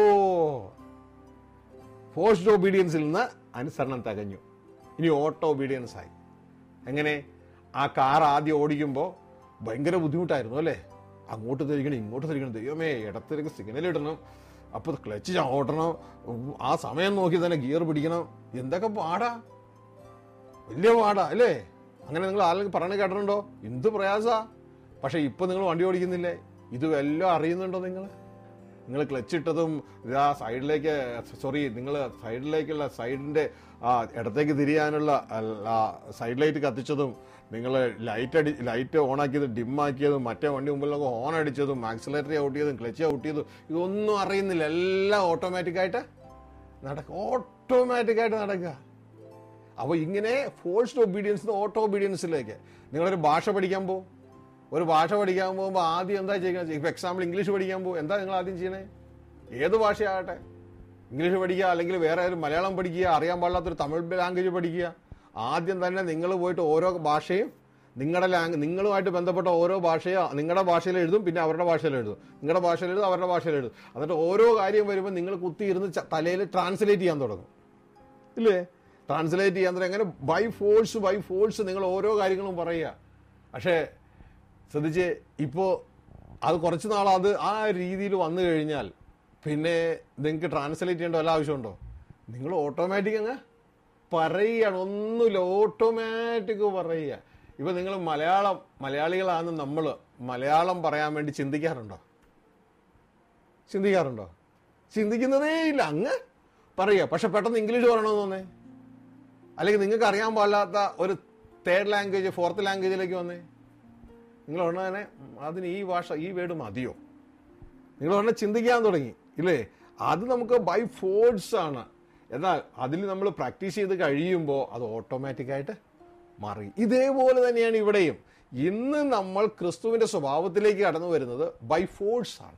Speaker 1: ഫോഴ്സ്ഡ് ഒബീഡിയൻസിൽ നിന്ന് അനുസരണം തികഞ്ഞു ഇനി ഓട്ടോ ഒബീഡിയൻസ് ആയി എങ്ങനെ ആ കാർ ആദ്യം ഓടിക്കുമ്പോൾ ഭയങ്കര ബുദ്ധിമുട്ടായിരുന്നു അല്ലേ അങ്ങോട്ട് തിരിക്കണം ഇങ്ങോട്ട് തിരിക്കണം ദൈവമേ ഇടത്തിലേക്ക് സിഗ്നൽ ഇടണം അപ്പോൾ ക്ലച്ച് ചവിട്ടണം ഉം, ആ സമയം നോക്കി തന്നെ ഗിയർ പിടിക്കണം എന്തൊക്കെ പാടാ വലിയ പാടാ അല്ലേ അങ്ങനെ നിങ്ങൾ ആരെങ്കിലും പറഞ്ഞു കേട്ടിട്ടുണ്ടോ എന്ത് പ്രയാസാ പക്ഷെ ഇപ്പൊ നിങ്ങൾ വണ്ടി ഓടിക്കുന്നില്ലേ ഇത് എല്ലാം അറിയുന്നുണ്ടോ നിങ്ങൾ നിങ്ങൾ ക്ലച്ച് ഇട്ടതും ഇതാ സൈഡിലേക്ക് സോറി നിങ്ങൾ സൈഡിലേക്കുള്ള സൈഡിന്റെ ആ ഇടത്തേക്ക് തിരിയാനുള്ള സൈഡ് ലൈറ്റ് കത്തിച്ചതും നിങ്ങൾ ലൈറ്റ് അടി ലൈറ്റ് ഓൺ ആക്കിയത് ഡിം ആക്കിയതും മറ്റേ വണ്ടി മുമ്പിലൊക്കെ ഹോൺ അടിച്ചതും ആക്സിലേറ്ററി ഔട്ട് ചെയ്തതും ക്ലച്ച് ഔട്ട് ചെയ്തതും ഇതൊന്നും അറിയുന്നില്ല എല്ലാം ഓട്ടോമാറ്റിക്കായിട്ട് നടക്കും ഓട്ടോമാറ്റിക്കായിട്ട് നടക്കുക അപ്പോൾ ഇങ്ങനെ ഫോഴ്സ്ഡ് ഒബീഡിയൻസ് ഓട്ടോ ഒബീഡിയൻസിലേക്ക് നിങ്ങളൊരു ഭാഷ പഠിക്കാൻ പോകും ഒരു ഭാഷ പഠിക്കാൻ പോകുമ്പോൾ ആദ്യം എന്താ ചെയ്യുന്നത് ഇപ്പൊ എക്സാമ്പിൾ ഇംഗ്ലീഷ് പഠിക്കാൻ പോകും എന്താ നിങ്ങൾ ആദ്യം ചെയ്യണേ ഏത് ഭാഷയാകട്ടെ ഇംഗ്ലീഷ് പഠിക്കുക അല്ലെങ്കിൽ വേറെ ഒരു മലയാളം പഠിക്കുക അറിയാൻ പാടില്ലാത്തൊരു തമിഴ് ലാംഗ്വേജ് പഠിക്കുക ആദ്യം തന്നെ നിങ്ങൾ പോയിട്ട് ഓരോ ഭാഷയും നിങ്ങളുടെ ലാംഗ് നിങ്ങളുമായിട്ട് ബന്ധപ്പെട്ട ഓരോ ഭാഷയോ നിങ്ങളുടെ ഭാഷയിൽ എഴുതും പിന്നെ അവരുടെ ഭാഷയിൽ എഴുതും നിങ്ങളുടെ ഭാഷയിൽ എഴുതും അവരുടെ ഭാഷയിൽ എഴുതും എന്നിട്ട് ഓരോ കാര്യം വരുമ്പോൾ നിങ്ങൾ കുത്തിയിരുന്ന് ച- തലയിൽ ട്രാൻസ്ലേറ്റ് ചെയ്യാൻ തുടങ്ങും ഇല്ലേ ട്രാൻസ്ലേറ്റ് ചെയ്യാൻ തുടങ്ങി അങ്ങനെ ബൈ ഫോഴ്സ് ബൈ ഫോഴ്സ് നിങ്ങൾ ഓരോ കാര്യങ്ങളും പറയുക പക്ഷേ ശ്രദ്ധിച്ച് ഇപ്പോൾ അത് കുറച്ച് നാൾ അത് ആ രീതിയിൽ വന്നു കഴിഞ്ഞാൽ പിന്നെ നിങ്ങൾക്ക് ട്രാൻസ്ലേറ്റ് ചെയ്യേണ്ട വല്ല ആവശ്യമുണ്ടോ നിങ്ങൾ ഓട്ടോമാറ്റിക് അങ്ങ് പറയുകയാണ് ഒന്നുമില്ല ഓട്ടോമാറ്റിക് പറയുക ഇപ്പൊ നിങ്ങൾ മലയാളം മലയാളികളാണ് നമ്മൾ മലയാളം പറയാൻ വേണ്ടി ചിന്തിക്കാറുണ്ടോ ചിന്തിക്കാറുണ്ടോ ചിന്തിക്കുന്നതേ ഇല്ല അങ്ങ് പറയുക പക്ഷെ പെട്ടെന്ന് ഇംഗ്ലീഷ് പറയണമെന്ന് തോന്നേ അല്ലെങ്കിൽ നിങ്ങൾക്ക് അറിയാൻ പാടില്ലാത്ത ഒരു തേർഡ് ലാംഗ്വേജ് ഫോർത്ത് ലാംഗ്വേജിലേക്ക് വന്നേ നിങ്ങൾ ഉടനെ തന്നെ ഉം, അതിന് ഈ ഭാഷ ഈ വേർഡ് മതിയോ നിങ്ങൾ ഉടനെ ചിന്തിക്കാൻ തുടങ്ങി ഇല്ലേ അത് നമുക്ക് ബൈ ഫോഴ്സ് ആണ് എന്നാൽ അതിൽ നമ്മൾ പ്രാക്ടീസ് ചെയ്ത് കഴിയുമ്പോൾ അത് ഓട്ടോമാറ്റിക്കായിട്ട് മാറി ഇതേപോലെ തന്നെയാണ് ഇവിടെയും ഇന്ന് നമ്മൾ ക്രിസ്തുവിന്റെ സ്വഭാവത്തിലേക്ക് കടന്നു വരുന്നത് ബൈ ഫോഴ്സ് ആണ്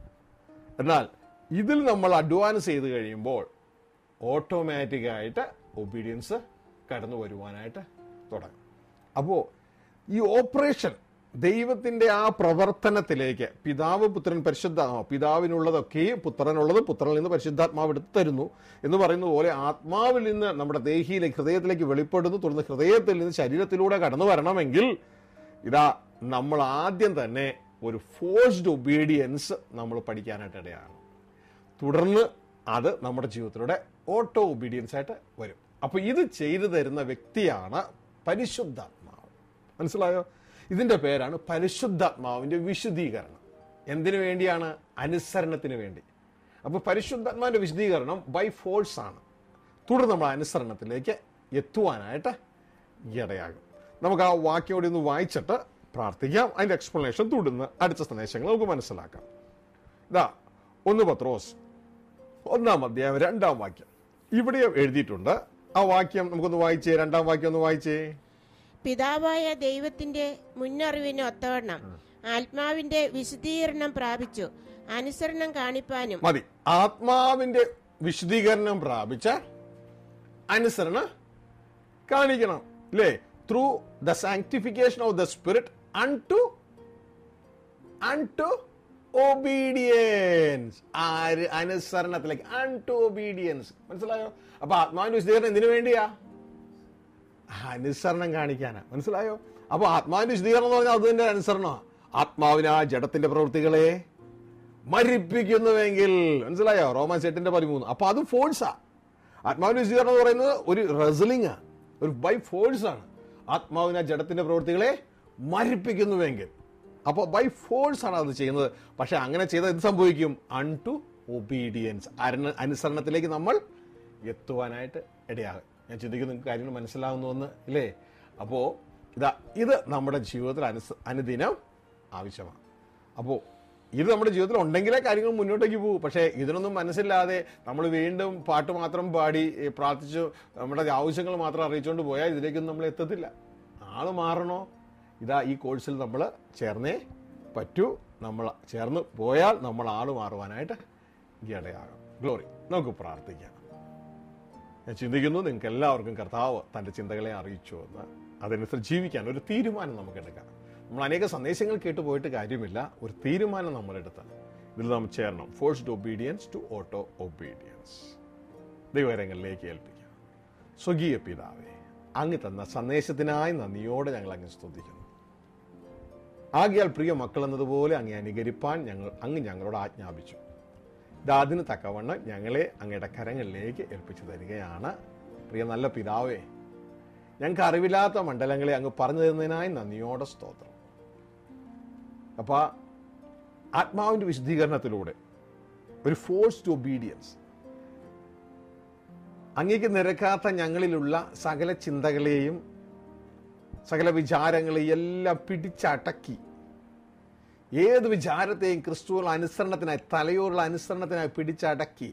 Speaker 1: എന്നാൽ ഇതിൽ നമ്മൾ അഡ്വാൻസ് ചെയ്ത് കഴിയുമ്പോൾ ഓട്ടോമാറ്റിക്കായിട്ട് ഒബീഡിയൻസ് കടന്നു വരുവാനായിട്ട് തുടങ്ങും അപ്പോൾ ഈ ഓപ്പറേഷൻ ദൈവത്തിന്റെ ആ പ്രവർത്തനത്തിലേക്ക് പിതാവ് പുത്രൻ പരിശുദ്ധ ആ, പിതാവിനുള്ളതൊക്കെയും പുത്രനുള്ളത് പുത്രനിൽ നിന്ന് പരിശുദ്ധാത്മാവ് എടുത്തു തരുന്നു എന്ന് പറയുന്നത് പോലെ ആത്മാവിൽ നിന്ന് നമ്മുടെ ദേഹിയിലേക്ക് ഹൃദയത്തിലേക്ക് വെളിപ്പെടുന്നു തുടർന്ന് ഹൃദയത്തിൽ നിന്ന് ശരീരത്തിലൂടെ കടന്നു വരണമെങ്കിൽ ഇതാ നമ്മൾ ആദ്യം തന്നെ ഒരു ഫോഴ്സ്ഡ് ഒബീഡിയൻസ് നമ്മൾ പഠിക്കാനായിട്ട് ഇടയാണ് തുടർന്ന് അത് നമ്മുടെ ജീവിതത്തിലൂടെ ഓട്ടോ ഒബീഡിയൻസ് ആയിട്ട് വരും അപ്പൊ ഇത് ചെയ്തു തരുന്ന വ്യക്തിയാണ് പരിശുദ്ധാത്മാവ് മനസ്സിലായോ ഇതിന്റെ പേരാണ് പരിശുദ്ധാത്മാവിന്റെ വിശുദ്ധീകരണം എന്തിനു വേണ്ടിയാണ് അനുസരണത്തിന് വേണ്ടി അപ്പൊ പരിശുദ്ധാത്മാവിന്റെ വിശദീകരണം ബൈ ഫോഴ്സ് ആണ് തുടർന്ന് നമ്മൾ അനുസരണത്തിലേക്ക് എത്തുവാനായിട്ട് ഇടയാകും നമുക്ക് ആ വാക്യം കൂടി ഒന്ന് വായിച്ചിട്ട് പ്രാർത്ഥിക്കാം അതിന്റെ എക്സ്പ്ലനേഷൻ തുടർന്ന് അടുത്ത സന്ദേശങ്ങൾ നമുക്ക് മനസ്സിലാക്കാം ഇതാ ഒന്ന് പത്രോസ് ഒന്നാം അധ്യായം രണ്ടാം വാക്യം ഇവിടെ എഴുതിയിട്ടുണ്ട് ആ വാക്യം നമുക്കൊന്ന് വായിച്ചേ രണ്ടാം വാക്യം ഒന്ന് വായിച്ചേ
Speaker 2: പിതാവായ ദൈവത്തിന്റെ മുന്നറിവിന് ഒത്തവണ്ണം ആത്മാവിന്റെ വിശദീകരണം പ്രാപിച്ചു അനുസരണം കാണിപ്പാനും
Speaker 1: മതി ആത്മാവിന്റെ വിശദീകരണം പ്രാപിച്ച അനുസരണ കാണിക്കണം അല്ലേ through the sanctification of the spirit unto unto obedience ആര് അനുസരണത്തിലേക്ക് അൺ ടു ഒബീഡിയൻസ് മനസ്സിലായോ അപ്പൊ ആത്മാവിന്റെ വിശദീകരണം എന്തിനു വേണ്ടിയാ അനുസരണം കാണിക്കാനാ മനസ്സിലായോ അപ്പൊ ആത്മാവിന്റെ വിശദീകരണം എന്ന് പറഞ്ഞാൽ അത് തന്നെ അനുസരണമാണ് ആത്മാവിനാ ജഡത്തിന്റെ പ്രവൃത്തികളെ മരിപ്പിക്കുന്നുവെങ്കിൽ മനസ്സിലായോ റോമാൻസ് എട്ടിന്റെ പതിമൂന്ന് അപ്പൊ അത് ഫോഴ്സാ ആത്മാവിന്റെ വിശദീകരണം എന്ന് പറയുന്നത് ഒരു റെസലിംഗ് ആണ് ഒരു ബൈ ഫോഴ്സ് ആണ് ആത്മാവിനാ ജഡത്തിന്റെ പ്രവൃത്തികളെ മരിപ്പിക്കുന്നുവെങ്കിൽ അപ്പോൾ ബൈ ഫോഴ്സ് ആണ് അത് ചെയ്യുന്നത് പക്ഷെ അങ്ങനെ ചെയ്താൽ എന്ത് സംഭവിക്കും അൺ ടു ഒബീഡിയൻസ് അനുസരണത്തിലേക്ക് നമ്മൾ എത്തുവാനായിട്ട് ഇടയാകും ഞാൻ ചിന്തിക്കുന്നു നിങ്ങൾക്ക് കാര്യങ്ങൾ മനസ്സിലാവുന്നുവെന്ന് ഇല്ലേ അപ്പോൾ ഇതാ ഇത് നമ്മുടെ ജീവിതത്തിൽ അനുസ അനുദിനം ആവശ്യമാണ് അപ്പോൾ ഇത് നമ്മുടെ ജീവിതത്തിൽ ഉണ്ടെങ്കിലേ കാര്യങ്ങൾ മുന്നോട്ടേക്ക് പോകും പക്ഷേ ഇതിനൊന്നും മനസ്സില്ലാതെ നമ്മൾ വീണ്ടും പാട്ട് മാത്രം പാടി ഏ, പ്രാർത്ഥിച്ചു നമ്മുടെ ആവശ്യങ്ങൾ മാത്രം അറിയിച്ചുകൊണ്ട് പോയാൽ ഇതിലേക്കൊന്നും നമ്മൾ എത്തത്തില്ല ആള് മാറണോ ഇതാ ഈ കോഴ്സിൽ നമ്മൾ ചേർന്നേ പറ്റൂ നമ്മൾ ചേർന്ന് പോയാൽ നമ്മൾ ആള് മാറുവാനായിട്ട് ഇടയാകും ഗ്ലോറി നമുക്ക് പ്രാർത്ഥിക്കാം ഞാൻ ചിന്തിക്കുന്നു നിങ്ങൾക്ക് എല്ലാവർക്കും കർത്താവ് തൻ്റെ ചിന്തകളെ അറിയിച്ചു എന്ന് അതനുസരിച്ച് ജീവിക്കാൻ ഒരു തീരുമാനം നമുക്ക് എടുക്കാം നമ്മൾ അനേക സന്ദേശങ്ങൾ കേട്ട് പോയിട്ട് കാര്യമില്ല ഒരു തീരുമാനം നമ്മൾ എടുത്ത് ഇതിൽ നാം ചേരണം forced obedience to auto obedience ദൈവകരങ്ങളിലേക്ക് ഏൽപ്പിക്കാം സ്വകീയ പിതാവേ അങ്ങ് തന്ന സന്ദേശത്തിനായി നന്ദിയോടെ ഞങ്ങൾ അങ്ങ് സ്തുതിക്കുന്നു ആകിയാൽ പ്രിയ മക്കൾ എന്നതുപോലെ അങ്ങേ അനുകരിപ്പാൻ ഞങ്ങൾ അങ്ങ് ഞങ്ങളോട് ആജ്ഞാപിച്ചു ഇത് അതിന് തക്കവണ്ണം ഞങ്ങളെ അങ്ങയുടെ കരങ്ങളിലേക്ക് ഏൽപ്പിച്ചു തരികയാണ് പ്രിയ നല്ല പിതാവേ ഞങ്ങൾക്ക് അറിവില്ലാത്ത മണ്ഡലങ്ങളെ അങ്ങ് പറഞ്ഞു തരുന്നതിനായി നന്ദിയോടെ സ്തോത്രം അപ്പൊ ആത്മാവിന്റെ വിശദീകരണത്തിലൂടെ ഒരു ഫോഴ്സ് ടു ഒബീഡിയൻസ് അങ്ങേക്ക് നിരക്കാത്ത ഞങ്ങളിലുള്ള സകല ചിന്തകളെയും സകല വിചാരങ്ങളെയും എല്ലാം പിടിച്ചടക്കി ഏത് വിചാരത്തെയും ക്രിസ്തുവുള്ള അനുസരണത്തിനായി തലയോറുള്ള അനുസരണത്തിനായി പിടിച്ചടക്കി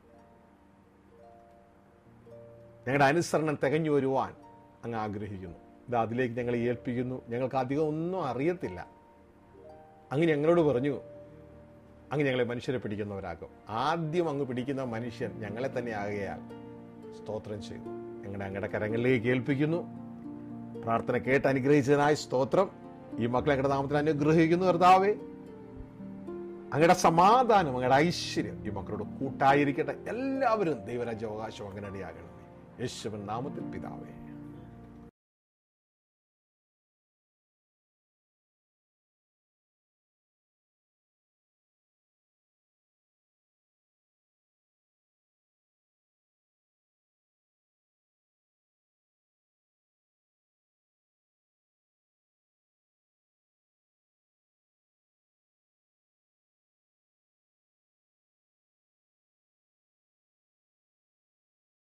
Speaker 1: ഞങ്ങളുടെ അനുസരണം തികഞ്ഞു വരുവാൻ അങ്ങ് ആഗ്രഹിക്കുന്നു ഇത് അതിലേക്ക് ഞങ്ങളെ ഏൽപ്പിക്കുന്നു ഞങ്ങൾക്ക് അധികം ഒന്നും അറിയത്തില്ല അങ്ങ് ഞങ്ങളോട് പറഞ്ഞു അങ്ങ് ഞങ്ങളെ മനുഷ്യരെ പിടിക്കുന്നവരാക്കും ആദ്യം അങ്ങ് പിടിക്കുന്ന മനുഷ്യൻ ഞങ്ങളെ തന്നെ ആകുകയാൽ സ്തോത്രം ചെയ്തു ഞങ്ങളുടെ അങ്ങയുടെ കരങ്ങളിലേക്ക് ഏൽപ്പിക്കുന്നു പ്രാർത്ഥന കേട്ട് അനുഗ്രഹിച്ചതിനായി സ്തോത്രം ഈ മക്കളെ അങ്ങയുടെ നാമത്തിൽ അനുഗ്രഹിക്കുന്നു കർത്താവേ അങ്ങയുടെ സമാധാനം അങ്ങയുടെ ഐശ്വര്യം ഈ മക്കളോട് കൂട്ടായിരിക്കട്ടെ എല്ലാവരും ദൈവരാജ്യ അവകാശം അങ്ങനെ യേശുവൻ നാമത്തിൽ പിതാവേ